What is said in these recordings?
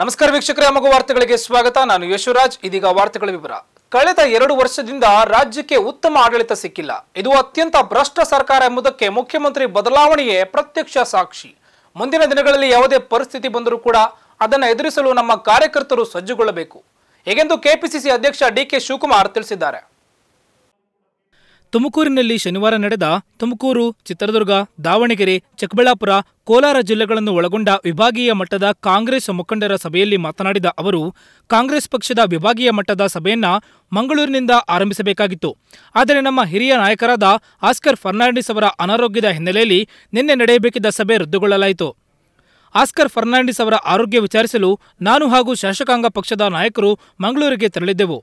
ನಮಸ್ಕಾರ ವೀಕ್ಷಕರೇ ಅಮಗು ವಾರ್ತೆಗಳಿಗೆ ಸ್ವಾಗತ ನಾನು ಯಶವರಾಜ್ ಇದೀಗ ವಾರ್ತೆಗಳ ವಿವರ ಕಳೆದ ಎರಡು ವರ್ಷದಿಂದ ರಾಜ್ಯಕ್ಕೆ ಉತ್ತಮ ಆಡಳಿತ ಸಿಕ್ಕಿಲ್ಲ ಇದು ಅತ್ಯಂತ ಭ್ರಷ್ಟ ಸರ್ಕಾರ ಎಂಬುದಕ್ಕೆ ಮುಖ್ಯಮಂತ್ರಿ ಬದಲಾವಣೆಯೇ ಪ್ರತ್ಯಕ್ಷ ಸಾಕ್ಷಿ ಮುಂದಿನ ದಿನಗಳಲ್ಲಿ ಯಾವುದೇ ಪರಿಸ್ಥಿತಿ ಬಂದರೂ ಕೂಡ ಅದನ್ನು ಎದುರಿಸಲು ನಮ್ಮ ಕಾರ್ಯಕರ್ತರು ಸಜ್ಜುಗೊಳ್ಳಬೇಕು ಹೇಗೆಂದು ಕೆಪಿಸಿಸಿ ಅಧ್ಯಕ್ಷ ಡಿಕೆ ಶಿವಕುಮಾರ್ ತಿಳಿಸಿದ್ದಾರೆ ತುಮಕೂರಿನಲ್ಲಿ ಶನಿವಾರ ನಡೆದ ತುಮಕೂರು ಚಿತ್ರದುರ್ಗ ದಾವಣಗೆರೆ ಚಿಕ್ಕಬಳ್ಳಾಪುರ ಕೋಲಾರ ಜಿಲ್ಲೆಗಳನ್ನು ಒಳಗೊಂಡ ವಿಭಾಗೀಯ ಮಟ್ಟದ ಕಾಂಗ್ರೆಸ್ ಮುಖಂಡರ ಸಭೆಯಲ್ಲಿ ಮಾತನಾಡಿದ ಅವರು ಕಾಂಗ್ರೆಸ್ ಪಕ್ಷದ ವಿಭಾಗೀಯ ಮಟ್ಟದ ಸಭೆಯನ್ನ ಮಂಗಳೂರಿನಿಂದ ಆರಂಭಿಸಬೇಕಾಗಿತ್ತು ಆದರೆ ನಮ್ಮ ಹಿರಿಯ ನಾಯಕರಾದ ಆಸ್ಕರ್ ಫರ್ನಾಂಡಿಸ್ ಅವರ ಅನಾರೋಗ್ಯದ ಹಿನ್ನೆಲೆಯಲ್ಲಿ ನಿನ್ನೆ ನಡೆಯಬೇಕಿದ್ದ ಸಭೆ ರದ್ದುಗೊಳ್ಳಲಾಯಿತು ಆಸ್ಕರ್ ಫರ್ನಾಂಡಿಸ್ ಅವರ ಆರೋಗ್ಯ ವಿಚಾರಿಸಲು ನಾನು ಹಾಗೂ ಶಾಸಕಾಂಗ ಪಕ್ಷದ ನಾಯಕರು ಮಂಗಳೂರಿಗೆ ತೆರಳಿದ್ದೆವು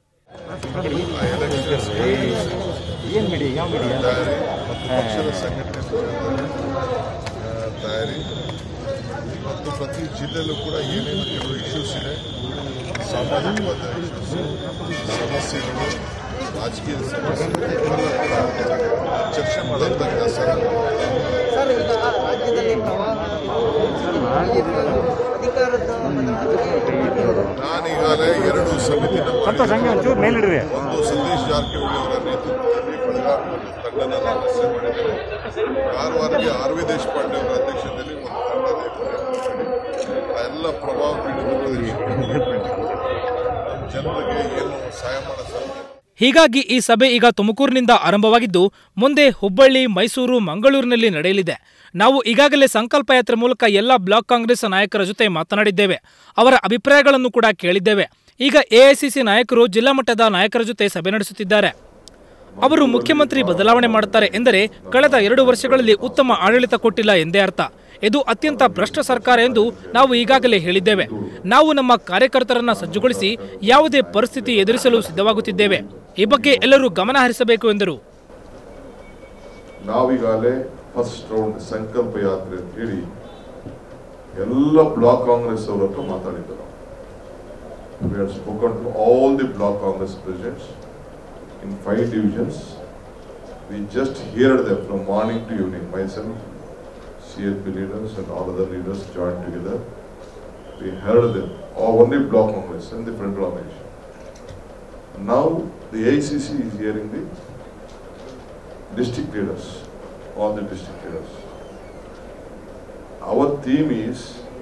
ಪಕ್ಷದ ಸಂಘಟನೆ ಆ, ತಯಾರಿ ಮತ್ತು ಪ್ರತಿ ಜಿಲ್ಲೆಯಲ್ಲೂ ಕೂಡ ಏನೇನು ಕೆಲವು ಇಶ್ಯೂಸ್ ಇದೆ ಸಾಮಾಜಿಕವಾದ ಇಶ್ಯೂಸ್ ಸಮಸ್ಯೆಗಳು ರಾಜಕೀಯ ಸಮಸ್ಯೆಗಳು ಇವೆಲ್ಲ ಕೂಡ ಚರ್ಚೆ ಮಾಡೋಂಥ ಕೆಲಸ ಸರ್ ಈಗ ರಾಜ್ಯದಲ್ಲಿ ಪ್ರವಾಹ ಅಧಿಕಾರದ ನಾನೀಗಾಗಲೇ ಎರಡು ಸಮಿತಿನ ಮಾಡಿದ್ದೀನಿ. ಒಂದು ಸತೀಶ್ ಜಾರಕಿಹೊಳಿ ಅವರ ನೇತೃತ್ವದಲ್ಲಿ ಬೆಳಗಾವಿಯಲ್ಲಿ ತಂಡನ ನಾನು ರಚನೆ ಮಾಡಿದ್ದೇನೆ ಕಾರವಾರಕ್ಕೆ ಆರ್ ವಿ ದೇಶಪಾಂಡೆ ಅವರ ಅಧ್ಯಕ್ಷತೆಯಲ್ಲಿ ಒಂದು ತಂಡ ಆ ಎಲ್ಲ ಪ್ರಭಾವ ಪೀಡಿತ ಪ್ರದೇಶಗಳಲ್ಲಿ ನಮ್ಮ ಜನರಿಗೆ ಏನು ಸಹಾಯ ಮಾಡೋ ಸಾಧ್ಯ ಹೀಗಾಗಿ ಈ ಸಭೆ ಈಗ ತುಮಕೂರಿನಿಂದ ಆರಂಭವಾಗಿದ್ದು ಮುಂದೆ ಹುಬ್ಬಳ್ಳಿ ಮೈಸೂರು ಮಂಗಳೂರಿನಲ್ಲಿ ನಡೆಯಲಿದೆ ನಾವು ಈಗಾಗಲೇ ಸಂಕಲ್ಪ ಯಾತ್ರೆ ಮೂಲಕ ಎಲ್ಲ ಬ್ಲಾಕ್ ಕಾಂಗ್ರೆಸ್ ನಾಯಕರ ಜೊತೆ ಮಾತನಾಡಿದ್ದೇವೆ ಅವರ ಅಭಿಪ್ರಾಯಗಳನ್ನು ಕೂಡ ಕೇಳಿದ್ದೇವೆ ಈಗ ಎಐಸಿಸಿ ನಾಯಕರು ಜಿಲ್ಲಾ ಮಟ್ಟದ ನಾಯಕರ ಜೊತೆ ಸಭೆ ನಡೆಸುತ್ತಿದ್ದಾರೆ ಅವರು ಮುಖ್ಯಮಂತ್ರಿ ಬದಲಾವಣೆ ಮಾಡುತ್ತಾರೆ ಎಂದರೆ ಕಳೆದ ಎರಡು ವರ್ಷಗಳಲ್ಲಿ ಉತ್ತಮ ಆಡಳಿತ ಕೊಟ್ಟಿಲ್ಲ ಎಂದೇ ಅರ್ಥ ಇದು ಅತ್ಯಂತ ಭ್ರಷ್ಟ ಸರ್ಕಾರ ಎಂದು ನಾವು ಈಗಾಗಲೇ ಹೇಳಿದ್ದೇವೆ ನಾವು ನಮ್ಮ ಕಾರ್ಯಕರ್ತರನ್ನ ಸಜ್ಜುಗೊಳಿಸಿ ಯಾವುದೇ ಪರಿಸ್ಥಿತಿ ಎದುರಿಸಲು ಸಿದ್ಧವಾಗುತ್ತಿದ್ದೇವೆ ಈ ಬಗ್ಗೆ ಎಲ್ಲರೂ ಗಮನ ಹರಿಸಬೇಕು ಎಂದರು ನಾವೀಗಾಗಲೇ ಫಸ್ಟ್ ರೌಂಡ್ ಸಂಕಲ್ಪ ಯಾತ್ರೆ ಅಂತ ಹೇಳಿ ಎಲ್ಲ ಬ್ಲಾಕ್ ಕಾಂಗ್ರೆಸ್ ಅವರ ಹತ್ರ ಮಾತಾಡಿದ್ದು ನಾವು We had spoken to all the block Congress presidents in five divisions. We just heard them from morning to evening, myself, CLP leaders and all other leaders joined together. We heard them, all only block Congress and the front organization. Now the AICC is hearing the district leaders, all the district leaders. Our theme is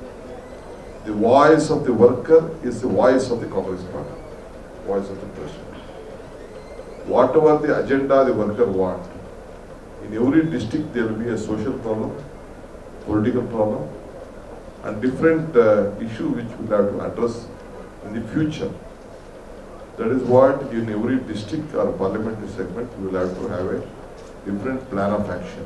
the voice of the worker is the voice of the Congress party, voice of the president. Whatever the agenda the worker want, in every district there will be a social problem, political problem, and different uh, issue which we'll have to address in the future. That is what in every district or parliamentary segment, we will have to have a different plan of action.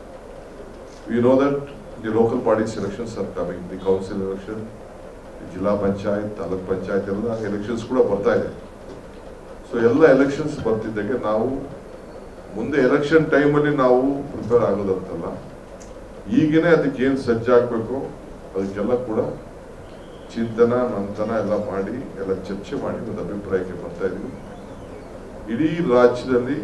We know that the local parties elections are coming, the council election, the ಜಿಲ್ಲಾ ಪಂಚಾಯತ್ ತಾಲೂಕ್ ಪಂಚಾಯತ್ ಎಲ್ಲ elections ಕೂಡ ಬರ್ತಾ ಇದೆ so ಎಲ್ಲ elections ಬರ್ತಿದ್ದಾಗೆ ನಾವು ಮುಂದೆ election ಟೈಮಲ್ಲಿ ನಾವು ಪ್ರಿಪೇರ್ ಆಗೋದಂತಲ್ಲ ಈಗೇನೆ ಅದಕ್ಕೆ ಏನು ಸಜ್ಜಾಗಬೇಕು ಅದಕ್ಕೆಲ್ಲ ಕೂಡ ಚಿಂತನ ಮಂಥನ ಎಲ್ಲ ಮಾಡಿ ಎಲ್ಲ ಚರ್ಚೆ ಮಾಡಿ ಒಂದು ಅಭಿಪ್ರಾಯಕ್ಕೆ ಬರ್ತಾ ಇದೀವಿ ಇಡೀ ರಾಜ್ಯದಲ್ಲಿ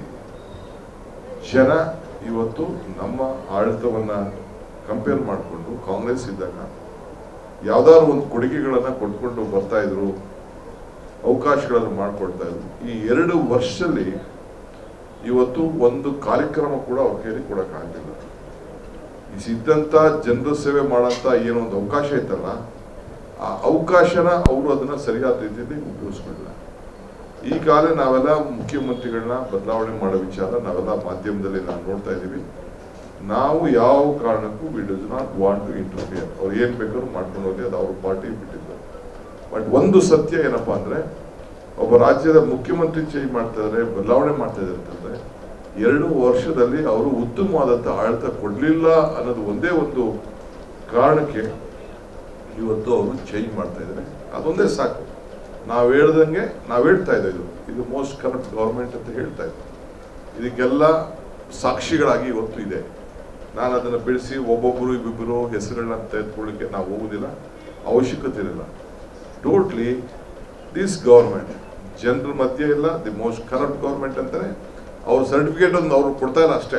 ಜನ ಇವತ್ತು ನಮ್ಮ ಆಡಳಿತವನ್ನ ಕಂಪೇರ್ ಮಾಡಿಕೊಂಡು ಕಾಂಗ್ರೆಸ್ ಇದ್ದಾಗ ಯಾವ್ದಾದ್ರು ಒಂದು ಕೊಡುಗೆಗಳನ್ನ ಕೊಟ್ಕೊಂಡು ಬರ್ತಾ ಇದ್ರು ಅವಕಾಶಗಳನ್ನು ಮಾಡಿಕೊಡ್ತಾ ಇದ್ರು ಈ ಎರಡು ವರ್ಷದಲ್ಲಿ ಇವತ್ತು ಒಂದು ಕಾರ್ಯಕ್ರಮ ಕೂಡ ಅವ್ರ ಕೈಲಿ ಕೊಡಕ್ಕಾಗಲಿಲ್ಲ ಈ ಸಿದ್ಧಂತ ಜನರ ಸೇವೆ ಮಾಡೋಂಥ ಏನೊಂದು ಅವಕಾಶ ಇತ್ತಲ್ಲ ಆ ಅವಕಾಶನ ಅವರು ಅದನ್ನ ಸರಿಯಾದ ರೀತಿಯಲ್ಲಿ ಉಪಯೋಗಿಸ್ಕೊಳ್ಳಿಲ್ಲ ಈ ಕಾಲ ನಾವೆಲ್ಲ ಮುಖ್ಯಮಂತ್ರಿಗಳನ್ನ ಬದಲಾವಣೆ ಮಾಡೋ ವಿಚಾರ ನಾವೆಲ್ಲ ಮಾಧ್ಯಮದಲ್ಲಿ ನಾವು ನೋಡ್ತಾ ಇದ್ದೀವಿ ನಾವು ಯಾವ ಕಾರಣಕ್ಕೂ we does not want to interfere ಅವ್ರು ಏನ್ ಬೇಕಾದ್ರೂ ಮಾಡ್ಕೊಂಡು ಹೋಗಿ ಅದು ಅವ್ರ ಪಾರ್ಟಿ ಬಿಟ್ಟಿದ್ದಾರೆ ಬಟ್ ಒಂದು ಸತ್ಯ ಏನಪ್ಪಾ ಅಂದ್ರೆ ಒಬ್ಬ ರಾಜ್ಯದ ಮುಖ್ಯಮಂತ್ರಿ ಚೇಂಜ್ ಮಾಡ್ತಾ ಇದಾರೆ ಬದಲಾವಣೆ ಮಾಡ್ತಾ ಇದ್ದಾರೆ ಅಂತಂದ್ರೆ ಎರಡು ವರ್ಷದಲ್ಲಿ ಅವರು ಉತ್ತಮವಾದಂತ ಆಡಳಿತ ಕೊಡ್ಲಿಲ್ಲ ಅನ್ನೋದು ಒಂದೇ ಒಂದು ಕಾರಣಕ್ಕೆ ಇವತ್ತು ಅವರು ಚೇಂಜ್ ಮಾಡ್ತಾ ಇದ್ದಾರೆ ಅದೊಂದೇ ಸಾಕು ನಾವು ಹೇಳ್ದಂಗೆ ನಾವು ಹೇಳ್ತಾ ಇದ್ದೀವಿ ಇದು ಇದು ಮೋಸ್ಟ್ ಕರಪ್ಟ್ ಗವರ್ಮೆಂಟ್ ಅಂತ ಹೇಳ್ತಾ ಇದ್ದೀವಿ ಇದಕ್ಕೆಲ್ಲ ಸಾಕ್ಷಿಗಳಾಗಿ ಇವತ್ತು ಇದೆ ನಾನು ಅದನ್ನು ಬಿಡಿಸಿ ಒಬ್ಬೊಬ್ಬರು ಇಬ್ಬಿಬ್ಬರು ಹೆಸರುಗಳನ್ನ ತೆಗೆದುಕೊಳ್ಳಿಕ್ಕೆ ನಾವು ಹೋಗುದಿಲ್ಲ ಅವಶ್ಯಕತೆ ಇರಲಿಲ್ಲ ಟೋಟ್ಲಿ ದಿಸ್ ಗವರ್ಮೆಂಟ್ ಜನರ ಮಧ್ಯೆ ಇಲ್ಲ ದಿ ಮೋಸ್ಟ್ ಕರಪ್ಟ್ ಗವರ್ಮೆಂಟ್ ಅಂತಾನೆ ಅವ್ರ ಸರ್ಟಿಫಿಕೇಟ್ ಒಂದು ಅವ್ರು ಕೊಡ್ತಾ ಇಲ್ಲ ಅಷ್ಟೇ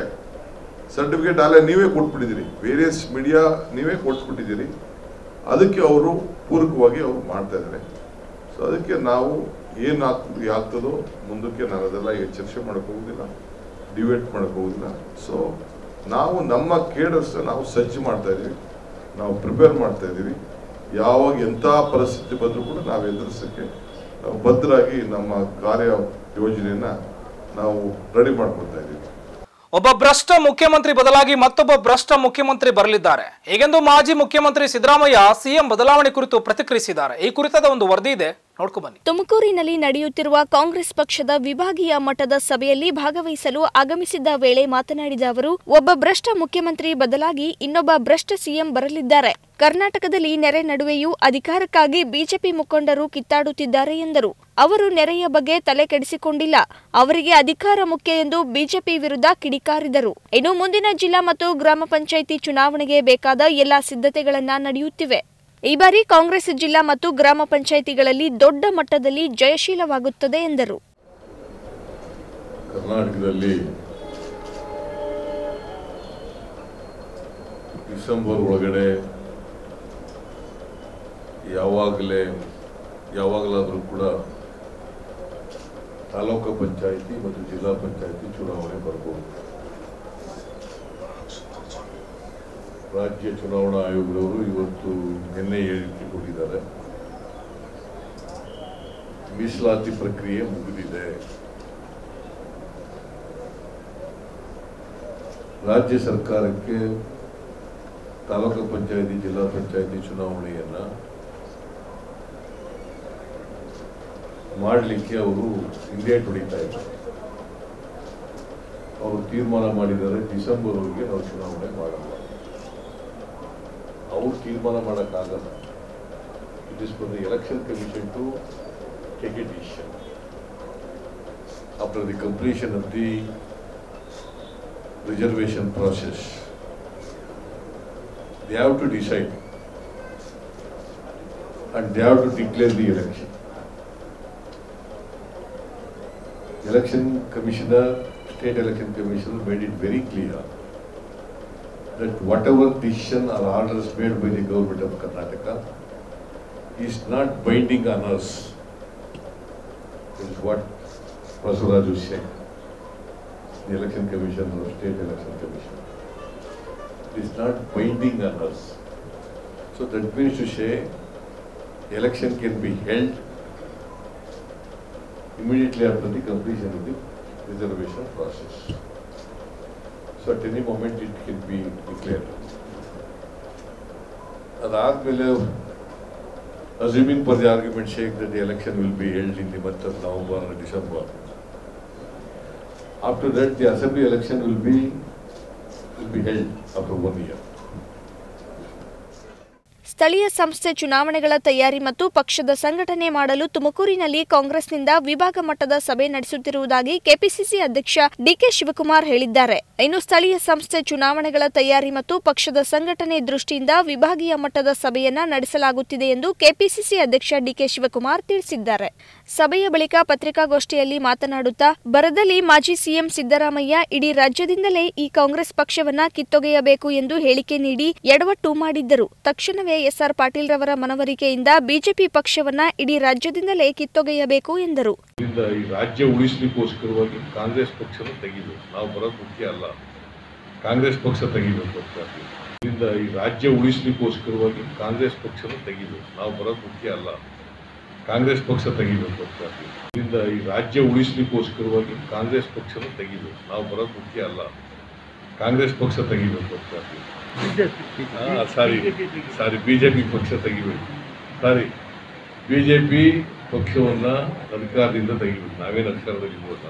ಸರ್ಟಿಫಿಕೇಟ್ ಅಲ್ಲೇ ನೀವೇ ಕೊಟ್ಬಿಟ್ಟಿದ್ದೀರಿ ವೇರಿಯಸ್ ಮೀಡಿಯಾ ನೀವೇ ಕೊಟ್ಬಿಟ್ಟಿದ್ದೀರಿ ಅದಕ್ಕೆ ಅವರು ಪೂರಕವಾಗಿ ಅವ್ರು ಮಾಡ್ತಾ ಇದ್ದಾರೆ ಸೊ ಅದಕ್ಕೆ ನಾವು ಏನು ಆಗ್ತದೆ ಆಗ್ತದೋ ಮುಂದಕ್ಕೆ ನಾನು ಅದೆಲ್ಲ ಈಗ ಚರ್ಚೆ ಮಾಡಕ್ ಹೋಗುದಿಲ್ಲ ಡಿಬೇಟ್ ಮಾಡಕ್ ಹೋಗುದಿಲ್ಲ ಸೊ ನಾವು ನಮ್ಮ ಕೇಡರ್ಸ್ ನಾವು ಸಜ್ಜು ಮಾಡ್ತಾ ಇದೀವಿ ನಾವು ಪ್ರಿಪೇರ್ ಮಾಡ್ತಾ ಇದೀವಿ ಯಾವಾಗ ಎಂಥ ಪರಿಸ್ಥಿತಿ ಬಂದರೂ ಕೂಡ ನಾವು ಎದುರಿಸೋಕ್ಕೆ ನಾವು ಭದ್ರಾಗಿ ನಮ್ಮ ಕಾರ್ಯ ಯೋಜನೆಯನ್ನ ನಾವು ರೆಡಿ ಮಾಡ್ಕೊಳ್ತಾ ಇದ್ದೀವಿ ಒಬ್ಬ ಭ್ರಷ್ಟ ಮುಖ್ಯಮಂತ್ರಿ ಬದಲಾಗಿ ಮತ್ತೊಬ್ಬ ಭ್ರಷ್ಟ ಮುಖ್ಯಮಂತ್ರಿ ಬರಲಿದ್ದಾರೆ ಹೀಗೆಂದು ಮಾಜಿ ಮುಖ್ಯಮಂತ್ರಿ ಸಿದ್ದರಾಮಯ್ಯ ಸಿಎಂ ಬದಲಾವಣೆ ಕುರಿತು ಪ್ರತಿಕ್ರಿಯಿಸಿದ್ದಾರೆ ಈ ಕುರಿತಾದ ಒಂದು ವರದಿ ಇದೆ ನೋಡ್ಕೊ ಬನ್ನಿ ತುಮಕೂರಿನಲ್ಲಿ ನಡೆಯುತ್ತಿರುವ ಕಾಂಗ್ರೆಸ್ ಪಕ್ಷದ ವಿಭಾಗೀಯ ಮಟ್ಟದ ಸಭೆಯಲ್ಲಿ ಭಾಗವಹಿಸಲು ಆಗಮಿಸಿದ್ದ ವೇಳೆ ಮಾತನಾಡಿದ ಅವರು ಒಬ್ಬ ಭ್ರಷ್ಟ ಮುಖ್ಯಮಂತ್ರಿ ಬದಲಾಗಿ ಇನ್ನೊಬ್ಬ ಭ್ರಷ್ಟ ಸಿಎಂ ಬರಲಿದ್ದಾರೆ ಕರ್ನಾಟಕದಲ್ಲಿ ನೆರೆ ನಡುವೆಯೂ ಅಧಿಕಾರಕ್ಕಾಗಿ ಬಿಜೆಪಿ ಮುಖಂಡರು ಕಿತ್ತಾಡುತ್ತಿದ್ದಾರೆ ಎಂದರು ಅವರು ನೆರೆಯ ಬಗ್ಗೆ ತಲೆ ಕೆಡಿಸಿಕೊಂಡಿಲ್ಲ ಅವರಿಗೆ ಅಧಿಕಾರ ಮುಖ್ಯ ಎಂದು ಬಿಜೆಪಿ ವಿರುದ್ಧ ಕಿಡಿಕಾರಿದರು ಇನ್ನು ಮುಂದಿನ ಜಿಲ್ಲಾ ಮತ್ತು ಗ್ರಾಮ ಪಂಚಾಯಿತಿ ಚುನಾವಣೆಗೆ ಬೇಕಾದ ಎಲ್ಲಾ ಸಿದ್ಧತೆಗಳನ್ನ ನಡೆಯುತ್ತಿವೆ ಈ ಬಾರಿ ಕಾಂಗ್ರೆಸ್ ಜಿಲ್ಲಾ ಮತ್ತು ಗ್ರಾಮ ಪಂಚಾಯಿತಿಗಳಲ್ಲಿ ದೊಡ್ಡ ಮಟ್ಟದಲ್ಲಿ ಜಯಶೀಲವಾಗುತ್ತದೆ ಎಂದರು ಕರ್ನಾಟಕದಲ್ಲಿ ಡಿಸೆಂಬರ್ ಒಳಗಡೆ ಯಾವಾಗಲೇ ಯಾವಾಗಲಾದರೂ ಕೂಡ ತಾಲೂಕು ಪಂಚಾಯಿತಿ ಮತ್ತು ಜಿಲ್ಲಾ ಪಂಚಾಯಿತಿ ಚುನಾವಣೆ ಬರ್ಬೋದು ರಾಜ್ಯ ಚುನಾವಣಾ ಆಯೋಗದವರು ಇವತ್ತು ನಿನ್ನೆ ಹೇಳಿಕೆ ಕೊಟ್ಟಿದ್ದಾರೆ ಮೀಸಲಾತಿ ಪ್ರಕ್ರಿಯೆ ಮುಗಿದಿದೆ ರಾಜ್ಯ ಸರ್ಕಾರಕ್ಕೆ ತಾಲೂಕು ಪಂಚಾಯತಿ ಜಿಲ್ಲಾ ಪಂಚಾಯತಿ ಚುನಾವಣೆಯನ್ನ ಮಾಡಲಿಕ್ಕೆ ಅವರು ಹಿಂದೇಟು ಹೊಡಿತಾ ಇದ್ದಾರೆ ಅವರು ತೀರ್ಮಾನ ಮಾಡಿದ್ದಾರೆ ಡಿಸೆಂಬರ್ವರೆಗೆ ನಾವು ಚುನಾವಣೆ ಮಾಡಲ್ಲ ಅವ್ರು ತೀರ್ಮಾನ ಮಾಡೋಕ್ಕಾಗಲ್ಲ it is for the election commission to take a decision after the completion of the reservation process. They have to decide and they have to declare the election. Election Commissioner, State Election Commissioner made it very clear that whatever decision or orders made by the government of Karnataka is not binding on us. Is what Prasuraju said the election commission or state election commission. It is not binding on us. So that means to say, election can be held immediately after the completion of the reservation process. So at any moment it can be declared. ಅದಾದ್ಮೇಲೆ assuming for the argument's sake that the election will be held in the month of November or December, after that, the assembly election will be, will be held after one year. ಸ್ಥಳೀಯ ಸಂಸ್ಥೆ ಚುನಾವಣೆಗಳ ತಯಾರಿ ಮತ್ತು ಪಕ್ಷದ ಸಂಘಟನೆ ಮಾಡಲು ತುಮಕೂರಿನಲ್ಲಿ ಕಾಂಗ್ರೆಸ್ನಿಂದ ವಿಭಾಗ ಮಟ್ಟದ ಸಭೆ ನಡೆಸುತ್ತಿರುವುದಾಗಿ ಕೆಪಿಸಿಸಿ ಅಧ್ಯಕ್ಷ ಡಿಕೆ ಶಿವಕುಮಾರ್ ಹೇಳಿದ್ದಾರೆ ಇನ್ನು ಸ್ಥಳೀಯ ಸಂಸ್ಥೆ ಚುನಾವಣೆಗಳ ತಯಾರಿ ಮತ್ತು ಪಕ್ಷದ ಸಂಘಟನೆ ದೃಷ್ಟಿಯಿಂದ ವಿಭಾಗೀಯ ಮಟ್ಟದ ಸಭೆಯನ್ನ ನಡೆಸಲಾಗುತ್ತಿದೆ ಎಂದು ಕೆಪಿಸಿಸಿ ಅಧ್ಯಕ್ಷ ಡಿಕೆ ಶಿವಕುಮಾರ್ ತಿಳಿಸಿದ್ದಾರೆ ಸಭೆಯ ಬಳಿಕ ಪತ್ರಿಕಾಗೋಷ್ಠಿಯಲ್ಲಿ ಮಾತನಾಡುತ್ತಾ ಬರದಲ್ಲಿ ಮಾಜಿ ಸಿಎಂ ಸಿದ್ದರಾಮಯ್ಯ ಇಡೀ ರಾಜ್ಯದಿಂದಲೇ ಈ ಕಾಂಗ್ರೆಸ್ ಪಕ್ಷವನ್ನ ಕಿತ್ತೊಗೆಯಬೇಕು ಎಂದು ಹೇಳಿಕೆ ನೀಡಿ ಎಡವಟ್ಟು ಮಾಡಿದ್ದರು ತಕ್ಷಣವೇ ಎಸ್ಆರ್ ಪಾಟೀಲ್ ರವರ ಮನವರಿಕೆಯಿಂದ ಬಿಜೆಪಿ ಪಕ್ಷವನ್ನ ಇಡೀ ರಾಜ್ಯದಿಂದಲೇ ಕಿತ್ತೊಗೆಯಬೇಕು ಎಂದರು ಇದರಿಂದ ಈ ರಾಜ್ಯ ಉಳಿಸ್ಲಿಕ್ಕೋಸ್ಕರವಾಗಿ ಕಾಂಗ್ರೆಸ್ ಪಕ್ಷನ ತೆಗಿಬೇಕು ನಾವು ಬರೋದು ಮುಖ್ಯ ಅಲ್ಲ ಕಾಂಗ್ರೆಸ್ ಪಕ್ಷ ತೆಗಿಬೇಕು ಅಂತ ಇದರಿಂದ ಈ ರಾಜ್ಯ ಉಳಿಸ್ಲಿಕ್ಕೋಸ್ಕರವಾಗಿ ಕಾಂಗ್ರೆಸ್ ಪಕ್ಷನ ತೆಗಿಬೇಕು ನಾವು ಬರೋದು ಮುಖ್ಯ ಅಲ್ಲ ಕಾಂಗ್ರೆಸ್ ಪಕ್ಷ ತೆಗಿಬೇಕು ಅಂತ ಇದರಿಂದ ಈ ರಾಜ್ಯ ಉಳಿಸ್ಲಿಕ್ಕೋಸ್ಕರವಾಗಿ ಕಾಂಗ್ರೆಸ್ ಪಕ್ಷನ ತೆಗಿಬೇಕು ನಾವು ಬರೋದು ಮುಖ್ಯ ಅಲ್ಲ ಕಾಂಗ್ರೆಸ್ ಪಕ್ಷ ತೆಗಿಬೇಕು ಅಂತ ಸಾರಿ ಸಾರಿ ಬಿಜೆಪಿ ಪಕ್ಷ ತೆಗಿಬೇಕು ಸಾರಿ ಬಿಜೆಪಿ ಪಕ್ಷವನ್ನ ಅಧಿಕಾರದಿಂದ ತೆಗಿಬೇಕು ನಾವೇನು ಅಧಿಕಾರದಲ್ಲಿ ಇಲ್ವಲ್ಲ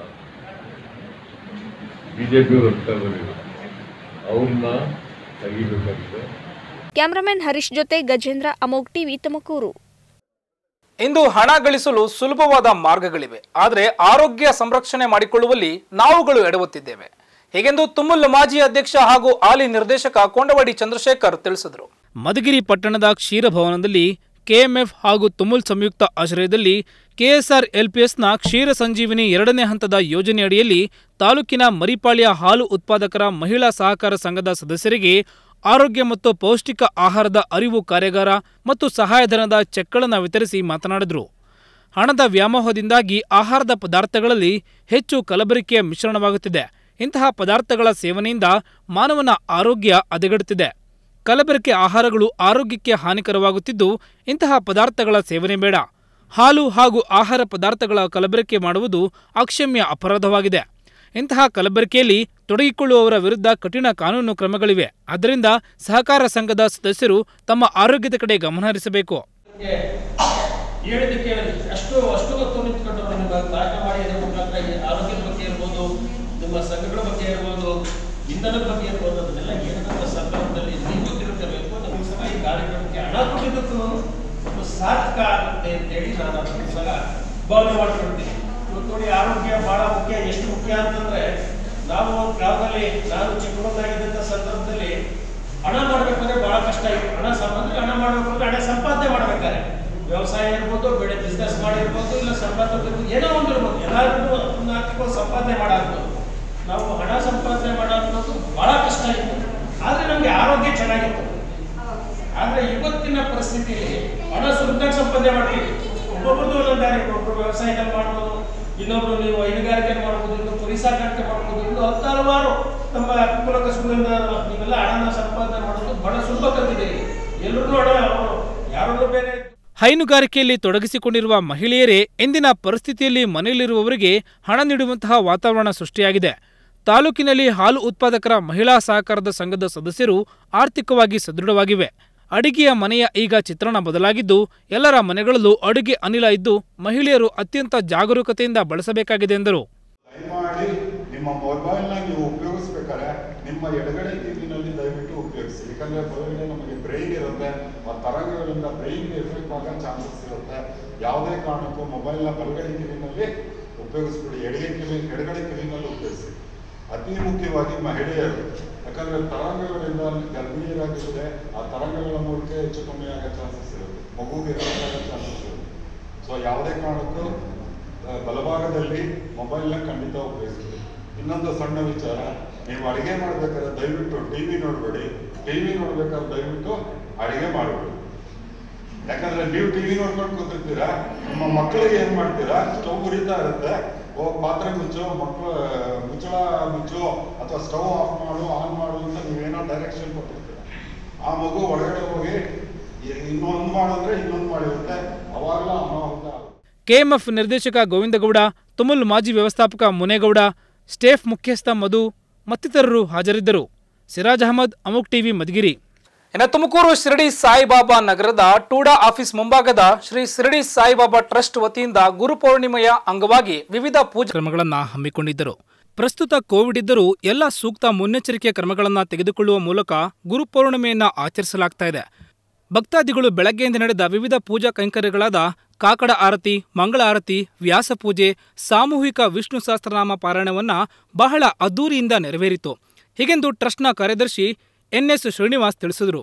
ಬಿಜೆಪಿಯವರು ಅಧಿಕಾರದಲ್ಲಿ ಅವ್ರನ್ನ ತೆಗಿಬೇಕಾಗಿದೆ ಕ್ಯಾಮರಾಮನ್ ಹರೀಶ್ ಜೊತೆ ಗಜೇಂದ್ರ ಅಮೋಗ್ ಟಿವಿ ತುಮಕೂರು ಇಂದು ಹಣ ಗಳಿಸಲು ಸುಲಭವಾದ ಮಾರ್ಗಗಳಿವೆ ಆದರೆ ಆರೋಗ್ಯ ಸಂರಕ್ಷಣೆ ಮಾಡಿಕೊಳ್ಳುವಲ್ಲಿ ನಾವುಗಳು ಎಡವುತ್ತಿದ್ದೇವೆ ಹೀಗೆಂದು ತುಮುಲ್ ಮಾಜಿ ಅಧ್ಯಕ್ಷ ಹಾಗೂ ಹಾಲಿ ನಿರ್ದೇಶಕ ಕೊಂಡವಾಡಿ ಚಂದ್ರಶೇಖರ್ ತಿಳಿಸಿದರು ಮಧುಗಿರಿ ಪಟ್ಟಣದ ಕ್ಷೀರಭವನದಲ್ಲಿ ಕೆಎಂಎಫ್ ಹಾಗೂ ತುಮುಲ್ ಸಂಯುಕ್ತ ಆಶ್ರಯದಲ್ಲಿ ಕೆಎಸ್ಆರ್ ಎಲ್ಪಿಎಸ್ನ ಕ್ಷೀರ ಸಂಜೀವಿನಿ ಎರಡನೇ ಹಂತದ ಯೋಜನೆಯಡಿಯಲ್ಲಿ ತಾಲೂಕಿನ ಮರಿಪಾಳ್ಯ ಹಾಲು ಉತ್ಪಾದಕರ ಮಹಿಳಾ ಸಹಕಾರ ಸಂಘದ ಸದಸ್ಯರಿಗೆ ಆರೋಗ್ಯ ಮತ್ತು ಪೌಷ್ಟಿಕ ಆಹಾರದ ಅರಿವು ಕಾರ್ಯಾಗಾರ ಮತ್ತು ಸಹಾಯಧನದ ಚೆಕ್ಗಳನ್ನು ವಿತರಿಸಿ ಮಾತನಾಡಿದರು ಹಣದ ವ್ಯಾಮೋಹದಿಂದಾಗಿ ಆಹಾರದ ಪದಾರ್ಥಗಳಲ್ಲಿ ಹೆಚ್ಚು ಕಲಬೆರಕೆಯ ಮಿಶ್ರಣವಾಗುತ್ತಿದೆ ಇಂತಹ ಪದಾರ್ಥಗಳ ಸೇವನೆಯಿಂದ ಮಾನವನ ಆರೋಗ್ಯ ಹದಗೆಡುತ್ತಿದೆ ಕಲಬೆರಕೆ ಆಹಾರಗಳು ಆರೋಗ್ಯಕ್ಕೆ ಹಾನಿಕರವಾಗುತ್ತಿದ್ದು ಇಂತಹ ಪದಾರ್ಥಗಳ ಸೇವನೆ ಬೇಡ ಹಾಲು ಹಾಗೂ ಆಹಾರ ಪದಾರ್ಥಗಳ ಕಲಬೆರಕೆ ಮಾಡುವುದು ಅಕ್ಷಮ್ಯ ಅಪರಾಧವಾಗಿದೆ ಇಂತಹ ಕಲಬೆರಕೆಯಲ್ಲಿ ತೊಡಗಿಕೊಳ್ಳುವವರ ವಿರುದ್ಧ ಕಠಿಣ ಕಾನೂನು ಕ್ರಮಗಳಿವೆ ಆದ್ದರಿಂದ ಸಹಕಾರ ಸಂಘದ ಸದಸ್ಯರು ತಮ್ಮ ಆರೋಗ್ಯದ ಕಡೆ ಗಮನಹರಿಸಬೇಕು ಹೇಳಿದ್ದಕ್ಕೆ ಅಷ್ಟು ಅಷ್ಟು ಹೊತ್ತು ನಿಂತ್ಕೊಂಡು ನಿಮ್ಗೆ ಭಾಷಣ ಮಾಡಿ ಅದ್ರ ಮುಖಾಂತರ ಈ ಆರೋಗ್ಯದ ಬಗ್ಗೆ ಇರ್ಬೋದು ನಿಮ್ಮ ಸಂಘಗಳ ಬಗ್ಗೆ ಇರ್ಬೋದು ಇಂಧನದ ಬಗ್ಗೆ ಇರ್ಬೋದು ಅದನ್ನೆಲ್ಲ ಏನಂತ ಸಂದರ್ಭದಲ್ಲಿ ನೀವು ತಿಳ್ಕೋಬೇಕು ನಮಗೆ ಸಹ ಈ ಕಾರ್ಯಕ್ರಮಕ್ಕೆ ಹಣ ಕೊಟ್ಟಿದ್ದಕ್ಕೂ ಒಂದು ಸಾರ್ಥಕ ಆಗುತ್ತೆ ಅಂತೇಳಿ ನಾನು ಅದನ್ನು ಸಹ ಭಾವನೆ ಮಾಡ್ಕೊಳ್ತೀನಿ ಇವತ್ತು ನೋಡಿ ಆರೋಗ್ಯ ಬಹಳ ಮುಖ್ಯ ಎಷ್ಟು ಮುಖ್ಯ ಅಂತಂದ್ರೆ ನಾವು ಒಂದು ಕಾಲದಲ್ಲಿ ನಾನು ಚಿಕ್ಕಮಗಳಾಗಿದ್ದಂಥ ಸಂದರ್ಭದಲ್ಲಿ ಹಣ ಮಾಡ್ಬೇಕಂದ್ರೆ ಬಹಳ ಕಷ್ಟ ಇತ್ತು ಹಣ ಸಂಬಂಧ ಹಣ ಮಾಡ್ಬೇಕು ಅಂದ್ರೆ ಹಣ ಸಂಪಾದನೆ ಮಾಡ್ಬೇಕಾದ್ರೆ ವ್ಯವಸಾಯ ಇರ್ಬೋದು ಬೆಳೆ ಬಿಸ್ನೆಸ್ ಮಾಡಿರ್ಬೋದು ಇಲ್ಲ ಸಂಪಾದನೆ ಇರ್ಬೋದು ಏನೋ ಒಂದು ಇರ್ಬೋದು ಎಲ್ಲರಿಗೂ ಒಂದು ಆರ್ಥಿಕ ಸಂಪಾದನೆ ಮಾಡಾಗ್ಬೋದು ನಾವು ಹಣ ಸಂಪಾದನೆ ಮಾಡೋದು ಬಹಳ ಕಷ್ಟ ಇತ್ತು ಆದ್ರೆ ನಮ್ಗೆ ಆರೋಗ್ಯ ಚೆನ್ನಾಗಿತ್ತು ಆದ್ರೆ ಇವತ್ತಿನ ಪರಿಸ್ಥಿತಿಯಲ್ಲಿ ಹಣ ಸುಲಭವಾಗಿ ಸಂಪಾದನೆ ಮಾಡ್ತೀವಿ ಒಬ್ಬೊಬ್ಬರದ್ದು ಒಂದೊಂದು ದಾರಿ ಒಬ್ಬರು ವ್ಯವಸಾಯದಲ್ಲಿ ಮಾಡ್ಬೋದು ಇನ್ನೊಬ್ರು ನೀವು ಹೈನುಗಾರಿಕೆ ಮಾಡ್ಬೋದು ಇನ್ನು ಕುರಿ ಸಾಕಾಣಿಕೆ ಮಾಡ್ಬೋದು ಇನ್ನು ಹತ್ತು ಹಲವಾರು ನಮ್ಮ ಕುಲ ಕಸುಬುಗಳಿಂದ ನೀವೆಲ್ಲ ಹಣನ ಸಂಪಾದನೆ ಮಾಡೋದು ಬಹಳ ಸುಲಭ ಕಲ್ತಿದ್ದೀರಿ ಎಲ್ಲರೂ ಹಣ ಅವರು ಯಾರನ್ನೂ ಬೇರೆ ಹೈನುಗಾರಿಕೆಯಲ್ಲಿ ತೊಡಗಿಸಿಕೊಂಡಿರುವ ಮಹಿಳೆಯರೇ ಇಂದಿನ ಪರಿಸ್ಥಿತಿಯಲ್ಲಿ ಮನೆಯಲ್ಲಿರುವವರಿಗೆ ಹಣ ನೀಡುವಂತಹ ವಾತಾವರಣ ಸೃಷ್ಟಿಯಾಗಿದೆ ತಾಲೂಕಿನಲ್ಲಿ ಹಾಲು ಉತ್ಪಾದಕರ ಮಹಿಳಾ ಸಹಕಾರದ ಸಂಘದ ಸದಸ್ಯರು ಆರ್ಥಿಕವಾಗಿ ಸದೃಢವಾಗಿವೆ ಅಡಿಗೆಯ ಮನೆಯ ಈಗ ಚಿತ್ರಣ ಬದಲಾಗಿದ್ದು ಎಲ್ಲರ ಮನೆಗಳಲ್ಲೂ ಅಡುಗೆ ಅನಿಲ ಇದ್ದು ಮಹಿಳೆಯರು ಅತ್ಯಂತ ಜಾಗರೂಕತೆಯಿಂದ ಬಳಸಬೇಕಾಗಿದೆ ಎಂದರು ದಯಮಾಡಿ ನಿಮ್ಮ ಮೊಬೈಲ್ನ ನೀವು ಉಪಯೋಗಿಸ್ಬೇಕಾದ್ರೆ ನಿಮ್ಮ ಎಡಗಡೆ ಕಿವಿನಲ್ಲಿ ದಯವಿಟ್ಟು ಉಪಯೋಗಿಸಿ ಯಾಕಂದ್ರೆ ಬಲಗಡೆ ನಮಗೆ ಬ್ರೈನ್ ಇರುತ್ತೆ ಆ ತರಂಗಗಳಿಂದ ಬ್ರೈನ್ಗೆ ಎಫೆಕ್ಟ್ ಆಗೋ ಚಾನ್ಸಸ್ ಇರುತ್ತೆ ಯಾವುದೇ ಕಾರಣಕ್ಕೂ ಮೊಬೈಲ್ನ ಬಲಗಡೆ ಕಿವಿನಲ್ಲಿ ಉಪಯೋಗಿಸ್ಬಿಡಿ ಎಡಗಡೆ ಕಿವಿ ಎಡಗಡೆ ಕಿವಿನಲ್ಲಿ ಉಪಯೋಗಿಸಿ ಅತಿ ಮುಖ್ಯವಾಗಿ ಮಹಿಳೆಯರು ಯಾಕಂದ್ರೆ ತರಂಗಗಳಿಂದ ಗರ್ಭಿಣಿಯರಾಗಿದ್ರೆ ಆ ತರಂಗಗಳ ಮೂಲಕ ಹೆಚ್ಚು ಕಮ್ಮಿ ಆಗೋ ಚಾನ್ಸಸ್ ಇರುತ್ತೆ ಮಗುಗೆ ಆಗೋ ಚಾನ್ಸಸ್ ಇರುತ್ತೆ ಸೊ ಯಾವುದೇ ಕಾರಣಕ್ಕೂ ಆ, ಬಲಭಾಗದಲ್ಲಿ ಮೊಬೈಲ್ನ ಖಂಡಿತ ಉಪಯೋಗಿಸ್ತೀವಿ ಇನ್ನೊಂದು ಸಣ್ಣ ವಿಚಾರ ನೀವು ಅಡಿಗೆ ಮಾಡ್ಬೇಕಾದ್ರೆ ದಯವಿಟ್ಟು ಟಿ ವಿ ನೋಡಬೇಡಿ ಟಿ ವಿ ನೋಡ್ಬೇಕಾದ್ರೆ ದಯವಿಟ್ಟು ಅಡಿಗೆ ಮಾಡಬೇಡಿ ಯಾಕಂದ್ರೆ ನೀವು ಟಿ ವಿ ನೋಡ್ಕೊಂಡು ಕೂತಿರ್ತೀರಾ ನಿಮ್ಮ ಮಕ್ಕಳಿಗೆ ಏನ್ ಮಾಡ್ತೀರಾ ಸ್ಟವ್ ಉರಿತಾ ಇರುತ್ತೆ ಓ ಪಾತ್ರೆ ಮುಚ್ಚು ಮಕ್ಕಳು ಮುಚ್ಚಳ ಮುಚ್ಚು ಅಥವಾ ಸ್ಟವ್ ಆಫ್ ಮಾಡು ಆನ್ ಮಾಡು ಅಂತ ನೀವೇನೋ ಡೈರೆಕ್ಷನ್ ಕೊಟ್ಟಿರ್ತೀರ ಆ ಮಗು ಒಳಗಡೆ ಹೋಗಿ ಇ- ಇನ್ನೊಂದು ಮಾಡಿದ್ರೆ ಇನ್ನೊಂದು ಮಾಡಿರುತ್ತೆ ಅವಾಗಲೂ ಅನಾಹುತ ಆಗುತ್ತೆ ಕೆಎಂಎಫ್ ನಿರ್ದೇಶಕ ಗೋವಿಂದಗೌಡ ತುಮುಲ್ ಮಾಜಿ ವ್ಯವಸ್ಥಾಪಕ ಮುನೇಗೌಡ ಸ್ಟೇಫ್ ಮುಖ್ಯಸ್ಥ ಮಧು ಮತ್ತಿತರರು ಹಾಜರಿದ್ದರು ಸಿರಾಜ್ ಅಹಮದ್ ಅಮುಕ್ ಟಿವಿ ಮಧುಗಿರಿ ಇನ್ನು ತುಮಕೂರು ಶಿರಡಿ ಸಾಯಿಬಾಬಾ ನಗರದ ಟೂಡಾ ಆಫೀಸ್ ಮುಂಭಾಗದ ಶ್ರೀ ಶಿರಡಿ ಸಾಯಿಬಾಬಾ ಟ್ರಸ್ಟ್ ವತಿಯಿಂದ ಗುರುಪೌರ್ಣಿಮೆಯ ಅಂಗವಾಗಿ ವಿವಿಧ ಪೂಜಾ ಕ್ರಮಗಳನ್ನು ಹಮ್ಮಿಕೊಂಡಿದ್ದರು ಪ್ರಸ್ತುತ ಕೋವಿಡ್ ಇದ್ದರೂ ಎಲ್ಲ ಸೂಕ್ತ ಮುನ್ನೆಚ್ಚರಿಕೆ ಕ್ರಮಗಳನ್ನು ತೆಗೆದುಕೊಳ್ಳುವ ಮೂಲಕ ಗುರುಪೌರ್ಣಿಮೆಯನ್ನ ಆಚರಿಸಲಾಗ್ತಾ ಇದೆ ಭಕ್ತಾದಿಗಳು ಬೆಳಗ್ಗೆಯಿಂದ ನಡೆದ ವಿವಿಧ ಪೂಜಾ ಕೈಂಕರ್ಯಗಳಾದ ಕಾಕಡ ಆರತಿ ಮಂಗಳ ಆರತಿ ವ್ಯಾಸ ಪೂಜೆ ಸಾಮೂಹಿಕ ವಿಷ್ಣು ಸಹಸ್ರನಾಮ ಪಾರಾಯಣವನ್ನ ಬಹಳ ಅದ್ದೂರಿಯಿಂದ ನೆರವೇರಿತು ಹೀಗೆಂದು ಟ್ರಸ್ಟ್ನ ಕಾರ್ಯದರ್ಶಿ ಎನ್ಎಸ್ ಶ್ರೀನಿವಾಸ್ ತಿಳಿಸಿದರು